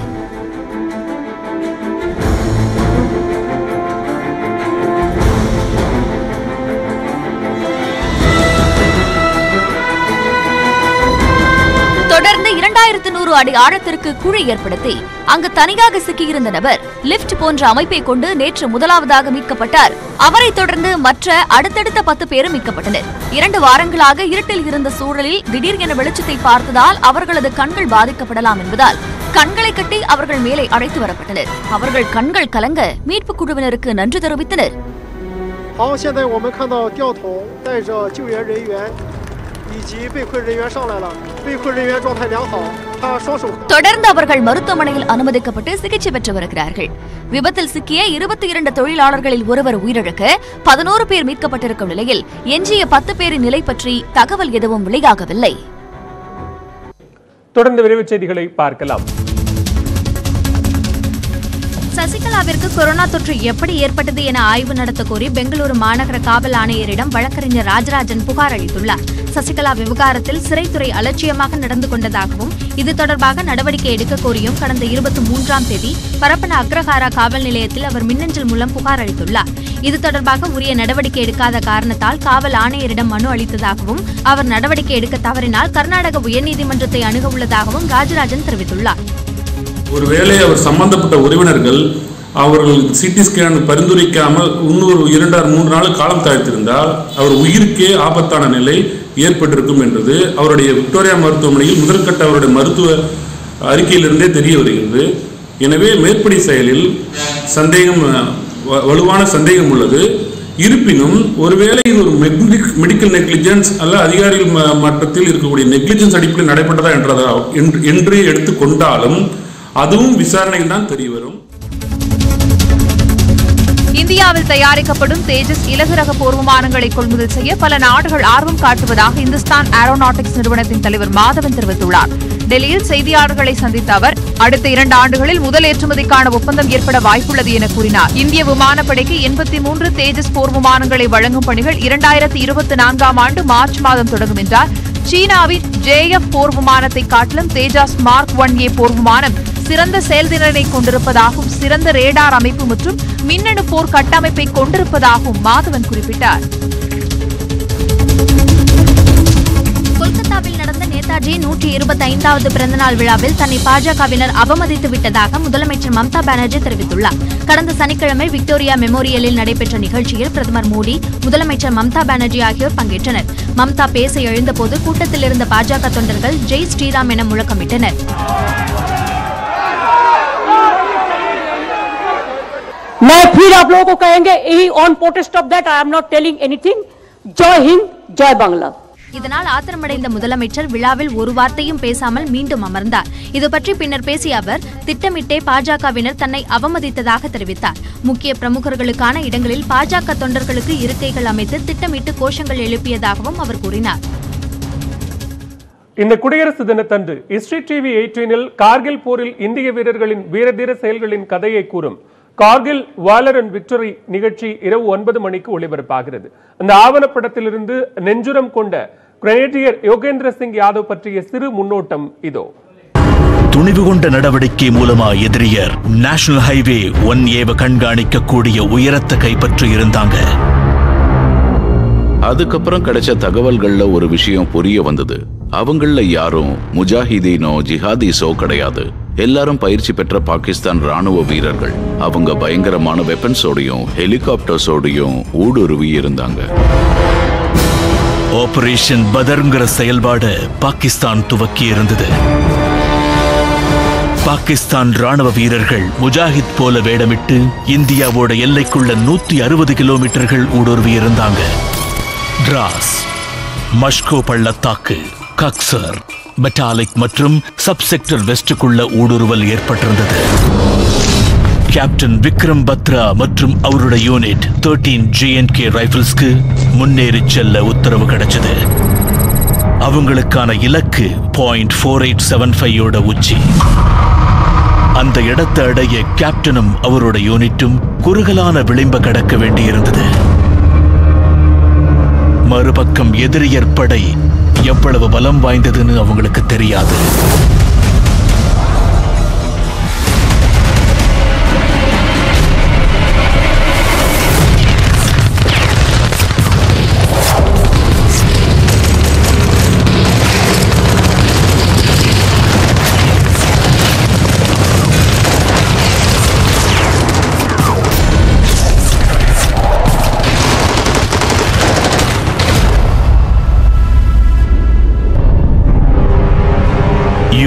Speaker 7: தொடர்ந்து இரண்டாயிரத்து நூறு அடி ஆழத்திற்கு குழி ஏற்படுத்தி அங்கு தனியாக சிக்கியிருந்த நபர் லிப்ட் போன்ற அமைப்பை கொண்டு நேற்று முதலாவதாக மீட்கப்பட்டார் அவரைத் தொடர்ந்து மற்ற அடுத்தடுத்த பத்து பேரும் மீட்கப்பட்டனர் இரண்டு வாரங்களாக இருட்டில் இருந்த சூழலில் திடீர் என வெளிச்சத்தை பார்த்ததால் அவர்களது கண்கள் பாதிக்கப்படலாம் என்பதால் கண்களை கட்டி அவர்கள் மேலே அழைத்து வரப்பட்டனர் அவர்கள் கண்கள் கலங்க மீட்புக் குழுவினருக்கு நன்றி தெரிவித்தனர்
Speaker 2: 好，现在我们看到吊桶带着救援人员以及被困人员上来了，被困人员状态良好，他双手
Speaker 7: தொடர்ந்து அவர்கள் மருத்துவமனையில் அனுமதிக்கப்பட்டு சிகிச்சை பெற்று வருகிறார்கள் விபத்தில் சிக்கிய இருபத்தி இரண்டு தொழிலாளர்களில் ஒருவர் உயிரிழக்க பதினோரு பேர் மீட்கப்பட்டிருக்கும் நிலையில் எஞ்சிய பத்து பேரின் நிலை பற்றி தகவல் எதுவும் வெளியாகவில்லை
Speaker 1: தொடர்ந்து விரைவுச் செய்திகளை பார்க்கலாம்
Speaker 7: சசிகலாவிற்கு கொரோனா தொற்று எப்படி ஏற்பட்டது என ஆய்வு நடத்த கோரி பெங்களூரு மாநகர காவல் ஆணையரிடம் வழக்கறிஞர் ராஜராஜன் புகார் அளித்துள்ளார் சசிகலா விவகாரத்தில் சிறைத்துறை அலட்சியமாக நடந்து கொண்டதாகவும் இது தொடர்பாக நடவடிக்கை எடுக்க கோரியும் கடந்த இருபத்தி மூன்றாம் தேதி பரப்பன அக்ரஹாரா காவல் நிலையத்தில் அவர் மின்னஞ்சல் மூலம் புகார் அளித்துள்ளார் இது தொடர்பாக உரிய நடவடிக்கை எடுக்காத காரணத்தால் காவல் ஆணையரிடம் மனு அளித்ததாகவும் அவர் நடவடிக்கை எடுக்க தவறினால் கர்நாடக உயர்நீதிமன்றத்தை அணுக உள்ளதாகவும் ராஜராஜன் தெரிவித்துள்ளார்
Speaker 22: ஒருவேளை அவர் சம்பந்தப்பட்ட உறவினர்கள் அவர்கள் சிடி ஸ்கேன் பரிந்துரைக்காமல் இன்னொரு இரண்டாறு மூன்று நாள் காலம் தாழ்த்திருந்தால் அவர் உயிருக்கே ஆபத்தான நிலை ஏற்பட்டிருக்கும் என்றது அவருடைய விக்டோரியா மருத்துவமனையில் முதற்கட்ட அவருடைய மருத்துவ அறிக்கையிலிருந்தே தெரிய வருகிறது எனவே மேற்படி செயலில் சந்தேகம் அஹ், வ- வலுவான சந்தேகம் உள்ளது இருப்பினும் ஒருவேளை இது ஒரு மெடிக்கல் நெக்லிஜென்ஸ் அல்ல அதிகாரிகள் ம- மட்டத்தில் இருக்கக்கூடிய நெக்லிஜென்ஸ் அடிப்படையில் நடைபெற்றதா என்றதா என்று- என்று எடுத்துக்கொண்டாலும் அதுவும் விசாரணையில் தான் தெரிய வரும்
Speaker 13: இந்தியாவில் தயாரிக்கப்படும் தேஜஸ் இலகு ரக போர் விமானங்களை கொள்முதல் செய்ய பல நாடுகள் ஆர்வம் காட்டுவதாக இந்துஸ்தான் ஏரோநாட்டிக்ஸ் நிறுவனத்தின் தலைவர் மாதவன் தெரிவித்துள்ளார் டெல்லியில் செய்தியாளர்களை சந்தித்த அவர் அடுத்த இரண்டு ஆண்டுகளில் முதல் ஏற்றுமதிக்கான ஒப்பந்தம் ஏற்பட வாய்ப்புள்ளது என கூறினார் இந்திய விமானப்படைக்கு எண்பத்தி மூன்று தேஜஸ் போர் விமானங்களை வழங்கும் பணிகள் இரண்டாயிரத்தி இருபத்தி நான்காம் ஆண்டு மார்ச் மாதம் தொடங்கும் என்றார் சீனாவின் ஜேஎஃப் போர் விமானத்தை காட்டிலும் தேஜாஸ் மார்க் ஒன் ஏ போர் விமானம் சிறந்த செயல்திறனை கொண்டிருப்பதாகவும் சிறந்த ரேடார் அமைப்பு மற்றும் மின்னணு போர் கட்டமைப்பை கொண்டிருப்பதாகவும் மாதவன் குறிப்பிட்டார்
Speaker 7: கொல்கத்தாவில் நடந்த நேதாஜி நூற்றி இருபத்தி ஐந்தாவது பிறந்தநாள் விழாவில் தன்னை பாஜகவினர் அவமதித்து விட்டதாக முதலமைச்சர் மம்தா பானர்ஜி தெரிவித்துள்ளார் கடந்த சனிக்கிழமை விக்டோரியா மெமோரியலில் நடைபெற்ற நிகழ்ச்சியில் பிரதமர் மோடி முதலமைச்சர் மம்தா பானர்ஜி ஆகியோர் பங்கேற்றனர் மம்தா பேச எழுந்தபோது கூட்டத்தில் இருந்த பாஜக தொண்டர்கள் ஜெய் ஸ்ரீராம் என முழக்கமிட்டனர்
Speaker 23: मैं फिर आप लोगों को कहेंगे यही on protest off that I am not telling anything Jai Hind जय बांग्ला
Speaker 7: இதனால் ஆத்திரமடைந்த முதலமைச்சர் விழாவில் ஒரு வார்த்தையும் பேசாமல் மீண்டும் அமர்ந்தார் இது பற்றி பின்னர் பேசிய அவர் திட்டமிட்டே பாஜகவினர் தன்னை அவமதித்ததாக தெரிவித்தார் முக்கிய பிரமுகர்களுக்கான இடங்களில் பாஜக தொண்டர்களுக்கு இருக்கைகள் அமைத்து திட்டமிட்டு கோஷங்கள் எழுப்பியதாகவும் அவர் கூறினார்
Speaker 1: இந்த குடியரசு தினத்தன்று ஹிஸ்டரி டிவி எயிட்டீனில் கார்கில் போரில் இந்திய வீரர்களின் வீரதீர செயல்களின் கதையை கூறும் கார்கில் வாலர் அண்ட் விக்டரி நிகழ்ச்சி இரவு ஒன்பது மணிக்கு ஒளிபரப்பாகிறது அந்த ஆவணப்படத்திலிருந்து நெஞ்சுரம் கொண்ட கிரனேடியர் யோகேந்திர சிங் யாதவ் பற்றிய சிறு முன்னோட்டம் இதோ
Speaker 24: துணிவு கொண்ட நடவடிக்கை மூலமா எதிரியர் நேஷனல் ஹைவே ஒன் ஏவ கண்காணிக்க கூடிய உயரத்தை கைப்பற்றி இருந்தாங்க
Speaker 25: அதுக்கப்புறம் கிடைச்ச தகவல்கள்ல ஒரு விஷயம் புரிய வந்தது அவங்கள யாரும் முஜாஹிதீனோ ஜிஹாதீஸோ கிடையாது எல்லாரும் பயிற்சி பெற்ற பாகிஸ்தான் ராணுவ வீரர்கள் அவங்க பயங்கரமான வெப்பன்ஸோடையும் ஹெலிகாப்டர்ஸோடையும் ஊடுருவி இருந்தாங்க
Speaker 24: ஆபரேஷன் பதர்ங்கிற செயல்பாடு பாகிஸ்தான் துவக்கி இருந்தது பாகிஸ்தான் ராணுவ வீரர்கள் முஜாஹித் போல வேடமிட்டு இந்தியாவோட எல்லைக்குள்ள நூத்தி அறுபது கிலோமீட்டர்கள் ஊடுருவி இருந்தாங்க டிராஸ் மஷ்கோ பள்ளத்தாக்கு கக்சர் மெட்டாலிக் மற்றும் சப்செக்டர் வெஸ்டுக்குள்ள ஊடுருவல் ஏற்பட்டிருந்தது கேப்டன் விக்ரம் பத்ரா மற்றும் அவருடைய யூனிட் தேர்ட்டீன் ஜேஎன்கே ரைபிள்ஸ்க்கு முன்னேறி செல்ல உத்தரவு கிடைச்சது அவங்களுக்கான இலக்கு பாயிண்ட் ஃபோர் எயிட் செவன் ஃபைவோட உச்சி அந்த இடத்தை அடைய கேப்டனும் அவரோட யூனிட்டும் குறுகலான விளிம்ப கடக்க வேண்டியிருந்தது மறுபக்கம் எதிரியர் படை எவ்வளவு பலம் வாய்ந்ததுன்னு அவங்களுக்கு தெரியாது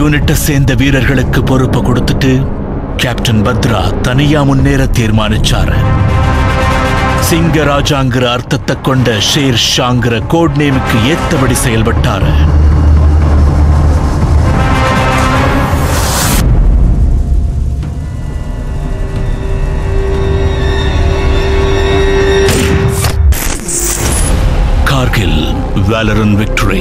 Speaker 24: யூனிட்டை சேர்ந்த வீரர்களுக்கு பொறுப்பை கொடுத்துட்டு கேப்டன் பத்ரா தனியா முன்னேற தீர்மானிச்சாரு சிங்கராஜாங்கிற அர்த்தத்தை கொண்ட ஷேர் ஷாங்கிற கோட் நேமுக்கு ஏத்தபடி செயல்பட்டாரு கார்கில் வேலரன் விக்டரி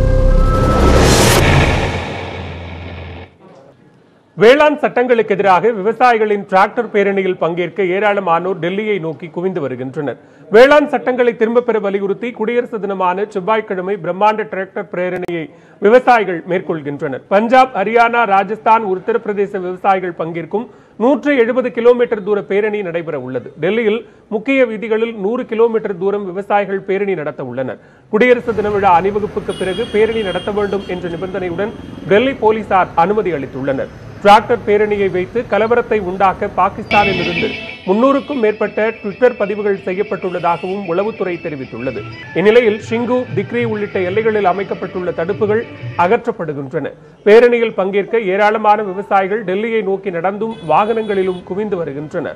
Speaker 1: வேளாண் சட்டங்களுக்கு எதிராக விவசாயிகளின் டிராக்டர் பேரணியில் பங்கேற்க ஏராளமானோர் டெல்லியை நோக்கி குவிந்து வருகின்றனர் வேளாண் சட்டங்களை திரும்பப் பெற வலியுறுத்தி குடியரசு தினமான செவ்வாய்க்கிழமை பிரம்மாண்ட டிராக்டர் பேரணியை விவசாயிகள் மேற்கொள்கின்றனர் பஞ்சாப் ஹரியானா ராஜஸ்தான் உத்தரப்பிரதேச விவசாயிகள் பங்கேற்கும் நூற்று எழுபது கிலோமீட்டர் தூர பேரணி நடைபெற உள்ளது டெல்லியில் முக்கிய வீதிகளில் நூறு கிலோமீட்டர் தூரம் விவசாயிகள் பேரணி நடத்த உள்ளனர் குடியரசு தின விழா அணிவகுப்புக்கு பிறகு பேரணி நடத்த வேண்டும் என்ற நிபந்தனையுடன் டெல்லி போலீசார் அனுமதி அளித்துள்ளனர் டிராக்டர் பேரணியை வைத்து கலவரத்தை உண்டாக்க பாகிஸ்தானில் இருந்து முன்னூறுக்கும் மேற்பட்ட ட்விட்டர் பதிவுகள் செய்யப்பட்டுள்ளதாகவும் உளவுத்துறை தெரிவித்துள்ளது இந்நிலையில் ஷிங்கு திக்ரி உள்ளிட்ட எல்லைகளில் அமைக்கப்பட்டுள்ள தடுப்புகள் அகற்றப்படுகின்றன பேரணியில் பங்கேற்க ஏராளமான விவசாயிகள் டெல்லியை நோக்கி நடந்தும் வாகனங்களிலும் குவிந்து வருகின்றனர்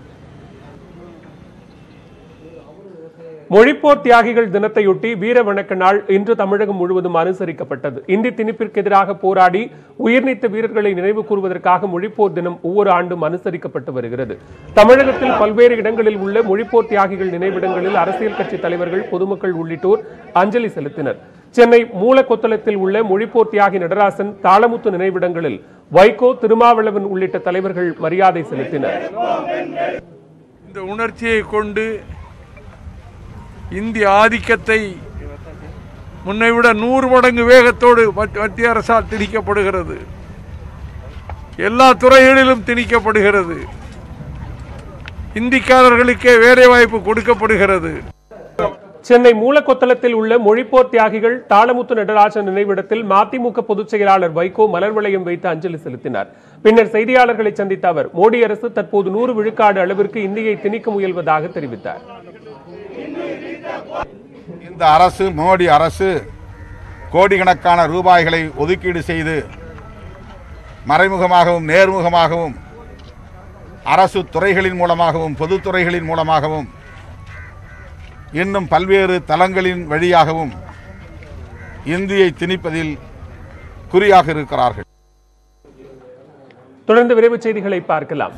Speaker 1: மொழிப்போர் தியாகிகள் தினத்தையொட்டி வீர வணக்க நாள் இன்று தமிழகம் முழுவதும் அனுசரிக்கப்பட்டது இந்தி திணிப்பிற்கு எதிராக போராடி உயிர்நீத்த வீரர்களை நினைவு கூறுவதற்காக மொழிப்போர் தினம் ஒவ்வொரு ஆண்டும் அனுசரிக்கப்பட்டு வருகிறது தமிழகத்தில் பல்வேறு இடங்களில் உள்ள மொழிப்போர் தியாகிகள் நினைவிடங்களில் அரசியல் கட்சி தலைவர்கள் பொதுமக்கள் உள்ளிட்டோர் அஞ்சலி செலுத்தினர் சென்னை மூலக்கொத்தளத்தில் உள்ள மொழிப்போர் தியாகி நடராசன் தாளமுத்து நினைவிடங்களில் வைகோ திருமாவளவன் உள்ளிட்ட தலைவர்கள் மரியாதை செலுத்தினர்
Speaker 3: இந்த உணர்ச்சியை கொண்டு இந்திய ஆதிக்கத்தை முன்னை விட நூறு மடங்கு வேகத்தோடு மத்- மத்திய அரசால் திணிக்கப்படுகிறது எல்லா துறைகளிலும் திணிக்கப்படுகிறது இந்திக்காரர்களுக்கே வேலை வாய்ப்பு கொடுக்கப்படுகிறது
Speaker 1: சென்னை மூலக்கொத்தளத்தில் உள்ள மொழிப்போர் தியாகிகள் தாளமுத்து நடராஜன் நினைவிடத்தில் மதிமுக பொதுச் செயலாளர் வைகோ மலர் வளையம் வைத்து அஞ்சலி செலுத்தினார் பின்னர் செய்தியாளர்களை சந்தித்த அவர் மோடி அரசு தற்போது நூறு விழுக்காடு அளவிற்கு இந்தியை திணிக்க முயல்வதாக தெரிவித்தார்
Speaker 4: இந்த அரசு மோடி அரசு கோடிக்கணக்கான ரூபாய்களை ஒதுக்கீடு செய்து மறைமுகமாகவும் நேர்முகமாகவும் அரசு துறைகளின் மூலமாகவும் பொதுத்துறைகளின் மூலமாகவும் இன்னும் பல்வேறு தளங்களின் வழியாகவும் இந்தியை திணிப்பதில் குறியாக இருக்கிறார்கள்
Speaker 1: தொடர்ந்து விரைவுச் செய்திகளை பார்க்கலாம்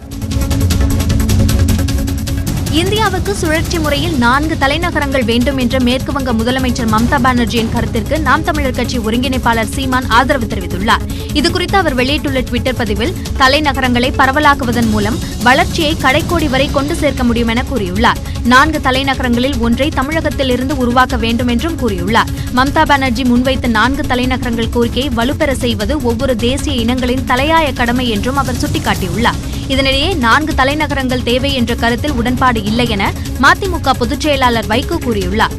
Speaker 7: இந்தியாவுக்கு சுழற்சி முறையில் நான்கு தலைநகரங்கள் வேண்டும் என்ற மேற்கு வங்க முதலமைச்சர் மம்தா பானர்ஜியின் கருத்திற்கு நாம் தமிழர் கட்சி ஒருங்கிணைப்பாளர் சீமான் ஆதரவு தெரிவித்துள்ளார் இதுகுறித்து அவர் வெளியிட்டுள்ள ட்விட்டர் பதிவில் தலைநகரங்களை பரவலாக்குவதன் மூலம் வளர்ச்சியை கடைக்கோடி வரை கொண்டு சேர்க்க முடியும் என கூறியுள்ளார் நான்கு தலைநகரங்களில் ஒன்றை தமிழகத்தில் இருந்து உருவாக்க வேண்டும் என்றும் கூறியுள்ளார் மம்தா பானர்ஜி முன்வைத்த நான்கு தலைநகரங்கள் கோரிக்கையை வலுப்பெற செய்வது ஒவ்வொரு தேசிய இனங்களின் தலையாய கடமை என்றும் அவர் சுட்டிக்காட்டியுள்ளார் இதனிடையே நான்கு தலைநகரங்கள் தேவை என்ற கருத்தில் உடன்பாடு இல்லை என மதிமுக பொதுச் செயலாளர் வைகோ கூறியுள்ளார்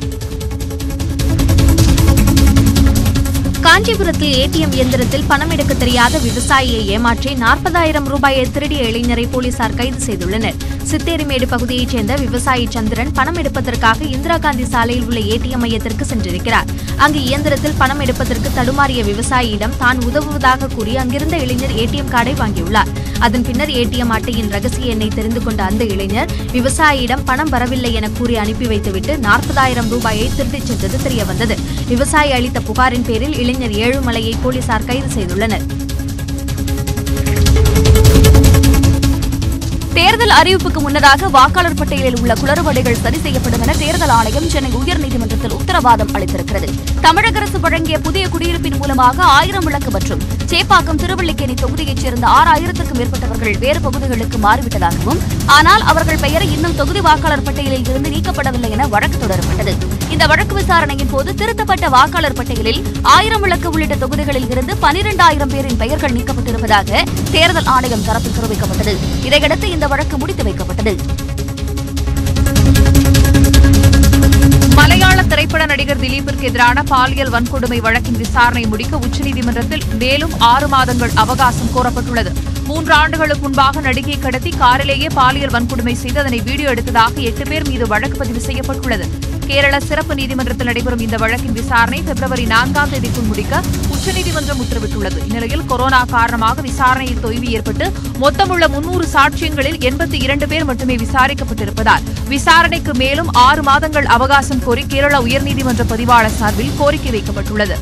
Speaker 7: காஞ்சிபுரத்தில் ஏடிஎம் இயந்திரத்தில் பணம் எடுக்க தெரியாத விவசாயியை ஏமாற்றி நாற்பதாயிரம் ரூபாயை திருடிய இளைஞரை போலீசார் கைது செய்துள்ளனர் சித்தேரிமேடு பகுதியைச் சேர்ந்த விவசாயி சந்திரன் பணம் எடுப்பதற்காக இந்திரா காந்தி சாலையில் உள்ள ஏடிஎம் மையத்திற்கு சென்றிருக்கிறார் அங்கு இயந்திரத்தில் பணம் எடுப்பதற்கு தடுமாறிய விவசாயியிடம் தான் உதவுவதாக கூறி அங்கிருந்த இளைஞர் ஏடிஎம் கார்டை வாங்கியுள்ளார் அதன் பின்னர் ஏடிஎம் அட்டையின் ரகசிய எண்ணை தெரிந்து கொண்ட அந்த இளைஞர் விவசாயியிடம் பணம் வரவில்லை என கூறி அனுப்பி வைத்துவிட்டு நாற்பதாயிரம் ரூபாயை திருடிச் சென்றது தெரியவந்தது விவசாயி அளித்த புகாரின் பேரில் இளைஞர் ஏழுமலையை போலீசார் கைது செய்துள்ளனர்
Speaker 5: தேர்தல் அறிவிப்புக்கு முன்னதாக வாக்காளர் பட்டியலில் உள்ள குளறுபடிகள் சரி செய்யப்படும் என தேர்தல் ஆணையம் சென்னை உயர்நீதிமன்றத்தில் உத்தரவாதம் அளித்திருக்கிறது தமிழக அரசு வழங்கிய புதிய குடியிருப்பின் மூலமாக ஆயிரம் விளக்கு மற்றும் சேப்பாக்கம் திருவள்ளிக்கேணி தொகுதியைச் சேர்ந்த ஆறாயிரத்திற்கும் மேற்பட்டவர்கள் வேறு பகுதிகளுக்கு மாறிவிட்டதாகவும் ஆனால் அவர்கள் பெயர் இன்னும் தொகுதி வாக்காளர் பட்டியலில் இருந்து நீக்கப்படவில்லை என வழக்கு தொடரப்பட்டது இந்த வழக்கு விசாரணையின் போது திருத்தப்பட்ட வாக்காளர் பட்டியலில் ஆயிரம் விளக்கு உள்ளிட்ட தொகுதிகளில் இருந்து பனிரெண்டாயிரம் பேரின் பெயர்கள் நீக்கப்பட்டிருப்பதாக தேர்தல் ஆணையம் தரப்பில் தெரிவிக்கப்பட்டது இதையடுத்து இந்த வழக்கு முடித்து வைக்கப்பட்டது
Speaker 13: மலையாள திரைப்பட நடிகர் திலீப்பிற்கு எதிரான பாலியல் வன்கொடுமை வழக்கின் விசாரணை முடிக்க உச்சநீதிமன்றத்தில் மேலும் ஆறு மாதங்கள் அவகாசம் கோரப்பட்டுள்ளது மூன்று ஆண்டுகளுக்கு முன்பாக நடிகை கடத்தி காரிலேயே பாலியல் வன்கொடுமை செய்து அதனை வீடியோ எடுத்ததாக எட்டு பேர் மீது வழக்கு பதிவு செய்யப்பட்டுள்ளது கேரள சிறப்பு நீதிமன்றத்தில் நடைபெறும் இந்த வழக்கின் விசாரணை பிப்ரவரி நான்காம் தேதிக்குள் முடிக்க உச்சநீதிமன்றம் உத்தரவிட்டுள்ளது இந்நிலையில் கொரோனா காரணமாக விசாரணையில் தொய்வு ஏற்பட்டு மொத்தமுள்ள முன்னூறு சாட்சியங்களில் எண்பத்தி இரண்டு பேர் மட்டுமே விசாரிக்கப்பட்டிருப்பதால் விசாரணைக்கு மேலும் ஆறு மாதங்கள் அவகாசம் கோரி கேரள உயர்நீதிமன்ற பதிவாளர் சார்பில் கோரிக்கை வைக்கப்பட்டுள்ளது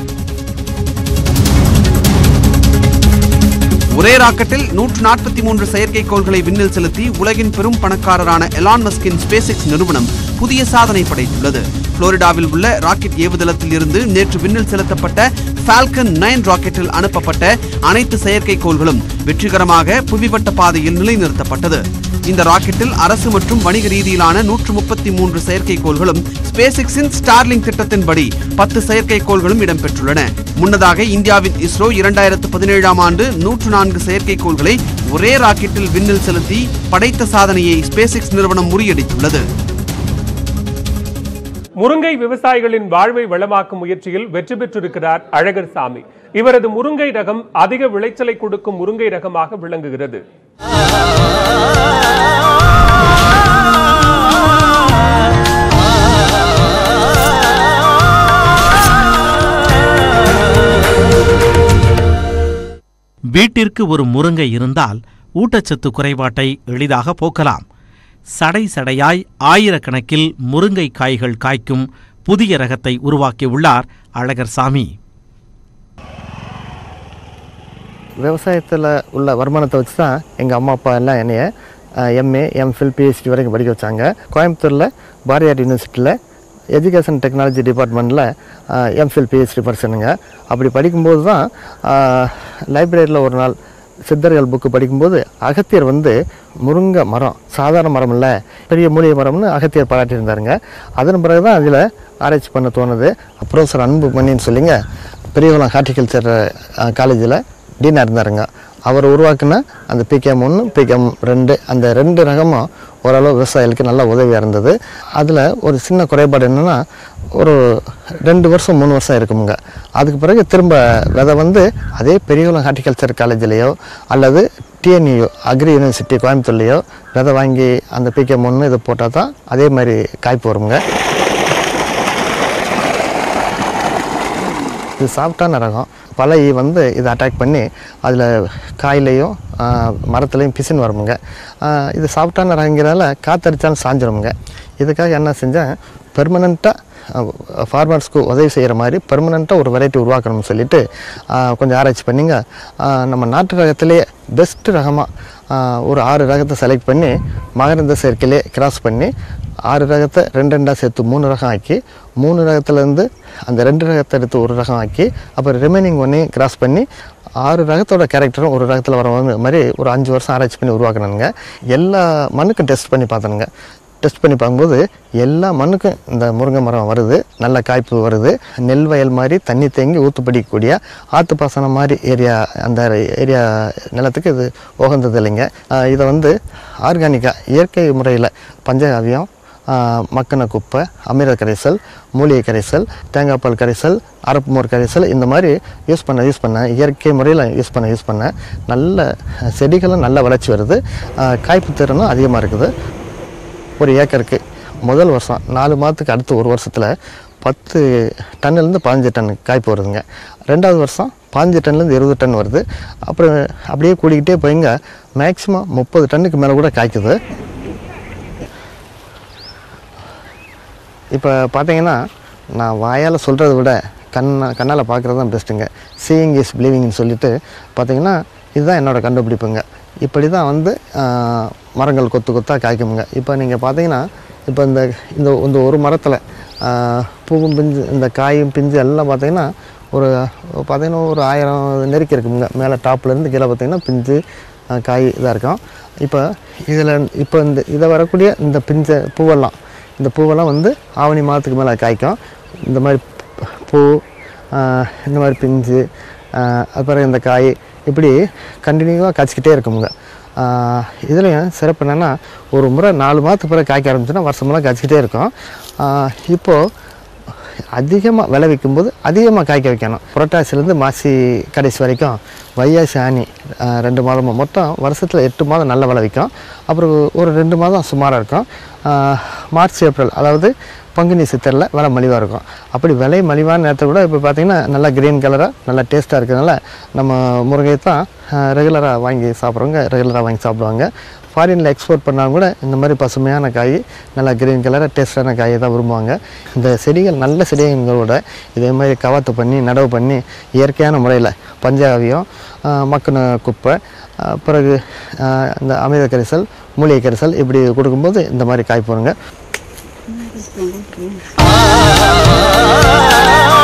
Speaker 14: ஒரே ராக்கெட்டில் நூற்று நாற்பத்தி மூன்று செயற்கைக்கோள்களை விண்ணில் செலுத்தி உலகின் பெரும் பணக்காரரான எலான் மஸ்கின் ஸ்பேஸ்எக்ஸ் நிறுவனம் புதிய சாதனை படைத்துள்ளது புளோரிடாவில் உள்ள ராக்கெட் ஏவுதளத்தில் இருந்து நேற்று விண்ணில் செலுத்தப்பட்ட ஃபால்கன் நைன் ராக்கெட்டில் அனுப்பப்பட்ட அனைத்து செயற்கைக்கோள்களும் வெற்றிகரமாக புவிவட்ட பாதையில் நிலைநிறுத்தப்பட்டது இந்த ராக்கெட்டில் அரசு மற்றும் வணிக ரீதியிலான நூற்று முப்பத்தி மூன்று செயற்கைக்கோள்களும் ஸ்பேஸ்எக்ஸின் ஸ்டார்லிங் திட்டத்தின்படி பத்து செயற்கைக்கோள்களும் இடம்பெற்றுள்ளன முன்னதாக இந்தியாவின் இஸ்ரோ இரண்டாயிரத்து பதினேழாம் ஆண்டு நூற்று நான்கு செயற்கைக்கோள்களை ஒரே ராக்கெட்டில் விண்ணில் செலுத்தி படைத்த சாதனையை ஸ்பேஸ்எக்ஸ் நிறுவனம் முறியடித்துள்ளது
Speaker 1: முருங்கை விவசாயிகளின் வாழ்வை வளமாக்கும் முயற்சியில் வெற்றி பெற்றிருக்கிறார் அழகர் சாமி இவரது முருங்கை ரகம் அதிக விளைச்சலை கொடுக்கும் முருங்கை ரகமாக விளங்குகிறது
Speaker 18: வீட்டிற்கு ஒரு முருங்கை இருந்தால் ஊட்டச்சத்து குறைபாட்டை எளிதாக போக்கலாம் சடை சடையாய் ஆயிரக்கணக்கில் முருங்கை காய்கள் காய்க்கும் புதிய ரகத்தை உருவாக்கியுள்ளார் அழகர் சாமி
Speaker 6: விவசாயத்தில் உள்ள வருமானத்தை வச்சு தான் எங்கள் அம்மா அப்பா எல்லாம் என்னைய எம்ஏ எம்ஃபில் பிஹெச்டி வரைக்கும் படிக்க வச்சாங்க கோயம்புத்தூரில் பாரதியார் யூனிவர்சிட்டியில் எஜுகேஷன் டெக்னாலஜி டிபார்ட்மெண்ட்டில் எம்ஃபில் பிஹெச்டி படிச்சனுங்க அப்படி படிக்கும்போது தான் லைப்ரரியில் ஒரு நாள் சித்தர்கள் புக்கு படிக்கும்போது அகத்தியர் வந்து முருங்கை மரம் சாதாரண மரம் இல்லை பெரிய மூலிகை மரம்னு அகத்தியர் பாராட்டியிருந்தாருங்க அதன் பிறகு தான் அதில் ஆராய்ச்சி பண்ண தோணுது ப்ரொஃபஸர் அன்பு மணின்னு சொல்லிங்க பெரியகுளம் ஹார்டிகல்ச்சர் காலேஜில் டீனாக இருந்தாருங்க அவர் உருவாக்குன அந்த பிகேஎம் ஒன்று பிகேஎம் ரெண்டு அந்த ரெண்டு ரகமும் ஓரளவு விவசாயிகளுக்கு நல்ல உதவியாக இருந்தது அதில் ஒரு சின்ன குறைபாடு என்னென்னா ஒரு ரெண்டு வருஷம் மூணு வருஷம் இருக்குமுங்க அதுக்கு பிறகு திரும்ப விதை வந்து அதே பெரியகுளம் ஹார்டிகல்ச்சர் காலேஜ்லேயோ அல்லது டிஎன்யூ அக்ரி யூனிவர்சிட்டி கோயம்புத்தூர்லேயோ விதை வாங்கி அந்த பிகேஎம் ஒன்று இது போட்டால் தான் அதே மாதிரி காய்ப்பு வருங்க இது சாஃப்டான ரகம் பலை வந்து இதை அட்டாக் பண்ணி அதில் காயிலையும் மரத்துலையும் பிசின் வருமுங்க ஆஹ் இது சாஃப்டான ரகங்கிறதால காத்தடிச்சாலும் சாஞ்சிருமுங்க இதுக்காக என்ன செஞ்சேன் பெர்மனண்ட்டாக ஃபார்மர்ஸ்க்கு உதவி செய்கிற மாதிரி பெர்மனண்ட்டாக ஒரு வெரைட்டி உருவாக்கணும்னு சொல்லிட்டு ஆஹ் கொஞ்சம் ஆராய்ச்சி பண்ணிங்க ஆஹ் நம்ம நாட்டு ரகத்திலேயே பெஸ்ட் ரகமாக ஒரு ஆறு ரகத்தை செலக்ட் பண்ணி மகரந்த சேர்க்கையிலே கிராஸ் பண்ணி ஆறு ரகத்தை ரெண்டு ரெண்டாக சேர்த்து மூணு ரகம் ஆக்கி மூணு ரகத்துலேருந்து அந்த ரெண்டு ரகத்தை எடுத்து ஒரு ரகம் ஆக்கி அப்புறம் ரிமைனிங் ஒன்றையும் கிராஸ் பண்ணி ஆறு ரகத்தோட கேரக்டரும் ஒரு ரகத்தில் வர மாதிரி ஒரு அஞ்சு வருஷம் ஆராய்ச்சி பண்ணி உருவாக்கணுங்க எல்லா மண்ணுக்கும் டெஸ்ட் பண்ணி பார்த்தனுங்க டெஸ்ட் பண்ணி பார்க்கும்போது எல்லா மண்ணுக்கும் இந்த முருங்கை மரம் வருது நல்ல காய்ப்பு வருது நெல் வயல் மாதிரி தண்ணி தேங்கி ஊற்று பிடிக்கக்கூடிய ஆற்று பாசனம் மாதிரி ஏரியா அந்த ஏரியா நிலத்துக்கு இது உகந்தது இல்லைங்க ஆஹ் இதை வந்து ஆர்கானிக்காக இயற்கை முறையில் பஞ்சகாவியம் ஆஹ் மக்கின குப்பை அமிர கரைசல் மூலிகை கரைசல் தேங்காய் பால் கரைசல் அரப்பு மோர் கரைசல் இந்த மாதிரி யூஸ் பண்ண யூஸ் பண்ண இயற்கை முறையில் யூஸ் பண்ண யூஸ் பண்ண நல்ல செடிகளும் நல்ல வளர்ச்சி வருது ஆஹ் காய்ப்பு திறனும் அதிகமாக இருக்குது ஒரு ஏக்கருக்கு முதல் வருஷம் நாலு மாதத்துக்கு அடுத்து ஒரு வருஷத்தில் பத்து டன்னுலேருந்து பதினஞ்சு டன் காய்ப்பு வருதுங்க ரெண்டாவது வருஷம் பாஞ்சு டன்லேருந்து இருபது டன் வருது அப்புறம் அப்படியே கூடிக்கிட்டே போய்ங்க மேக்ஸிமம் முப்பது டன்னுக்கு மேலே கூட காய்க்குது இப்போ பார்த்தீங்கன்னா நான் வாயால் சொல்கிறத விட கண்ணா கண்ணால் பார்க்குறது தான் பெஸ்ட்டுங்க சீயிங் இஸ் பிலீவிங்னு சொல்லிட்டு பார்த்தீங்கன்னா இதுதான் என்னோட கண்டுபிடிப்புங்க இப்படி தான் வந்து ஆஹ், மரங்கள் கொத்து கொத்தாக காய்க்குமுங்க இப்போ நீங்கள் பார்த்தீங்கன்னா இப்போ இந்த இந்த இந்த ஒரு மரத்தில் பூவும் பிஞ்சு இந்த காயும் பிஞ்சு எல்லாம் பார்த்தீங்கன்னா ஒரு பார்த்தீங்கன்னா ஒரு ஆயிரம் நெருக்கி இருக்குமுங்க மேலே டாப்லேருந்து கீழே பார்த்தீங்கன்னா பிஞ்சு ஆஹ், காய் இதாக இருக்கும் இப்போ இதில் இப்போ இந்த இதை வரக்கூடிய இந்த பிஞ்சை பூவெல்லாம் இந்த பூவெல்லாம் வந்து ஆவணி மாதத்துக்கு மேலே காய்க்கும் இந்த மாதிரி பூ ஆஹ், இந்த மாதிரி பிஞ்சு ஆஹ், அப்புறம் இந்த காய் இப்படி கண்டினியூவாக காய்ச்சிக்கிட்டே இருக்குமுங்க இதுலேயும் சிறப்பு என்னென்னா ஒரு முறை நாலு மாதத்துக்கு பிறகு காய்க்க ஆரம்பிச்சுன்னா வருஷமெல்லாம் காய்ச்சிக்கிட்டே இருக்கும் ஆஹ், இப்போது அதிகமாக விளைவிக்கும் போது அதிகமாக காய்க்க வைக்கணும் புரட்டாசிலேருந்து மாசி கடைசி வரைக்கும் வையாசி ஆனி ஆஹ், ரெண்டு மாதமும் மொத்தம் வருஷத்தில் எட்டு மாதம் நல்லா விளைவிக்கும் அப்புறம் ஒரு ரெண்டு மாதம் சுமாராக இருக்கும் ஆஹ், மார்ச் ஏப்ரல் அதாவது பங்குனி சித்தரில் விலை மலிவாக இருக்கும் அப்படி விலை மலிவான நேரத்தை விட இப்போ பார்த்தீங்கன்னா நல்லா க்ரீன் கலராக நல்லா டேஸ்ட்டாக இருக்கிறதுனால நம்ம முருங்கையை தான் ரெகுலராக வாங்கி சாப்பிட்றவங்க ரெகுலராக வாங்கி சாப்பிடுவாங்க ஃபாரினில் எக்ஸ்போர்ட் பண்ணாலும் கூட இந்த மாதிரி பசுமையான காய் நல்லா க்ரீன் கலராக டேஸ்டான காயை தான் விரும்புவாங்க இந்த செடிகள் நல்ல செடிகளோட இதே மாதிரி கவாத்து பண்ணி நடவு பண்ணி இயற்கையான முறையில் பஞ்சாவியம் ஆஹ், மக்குன குப்பை ஆஹ், பிறகு ஆஹ், இந்த அமிர்த கரிசல் மூலிகை கரிசல் இப்படி கொடுக்கும்போது இந்த மாதிரி காய் போடுங்க
Speaker 20: ஆ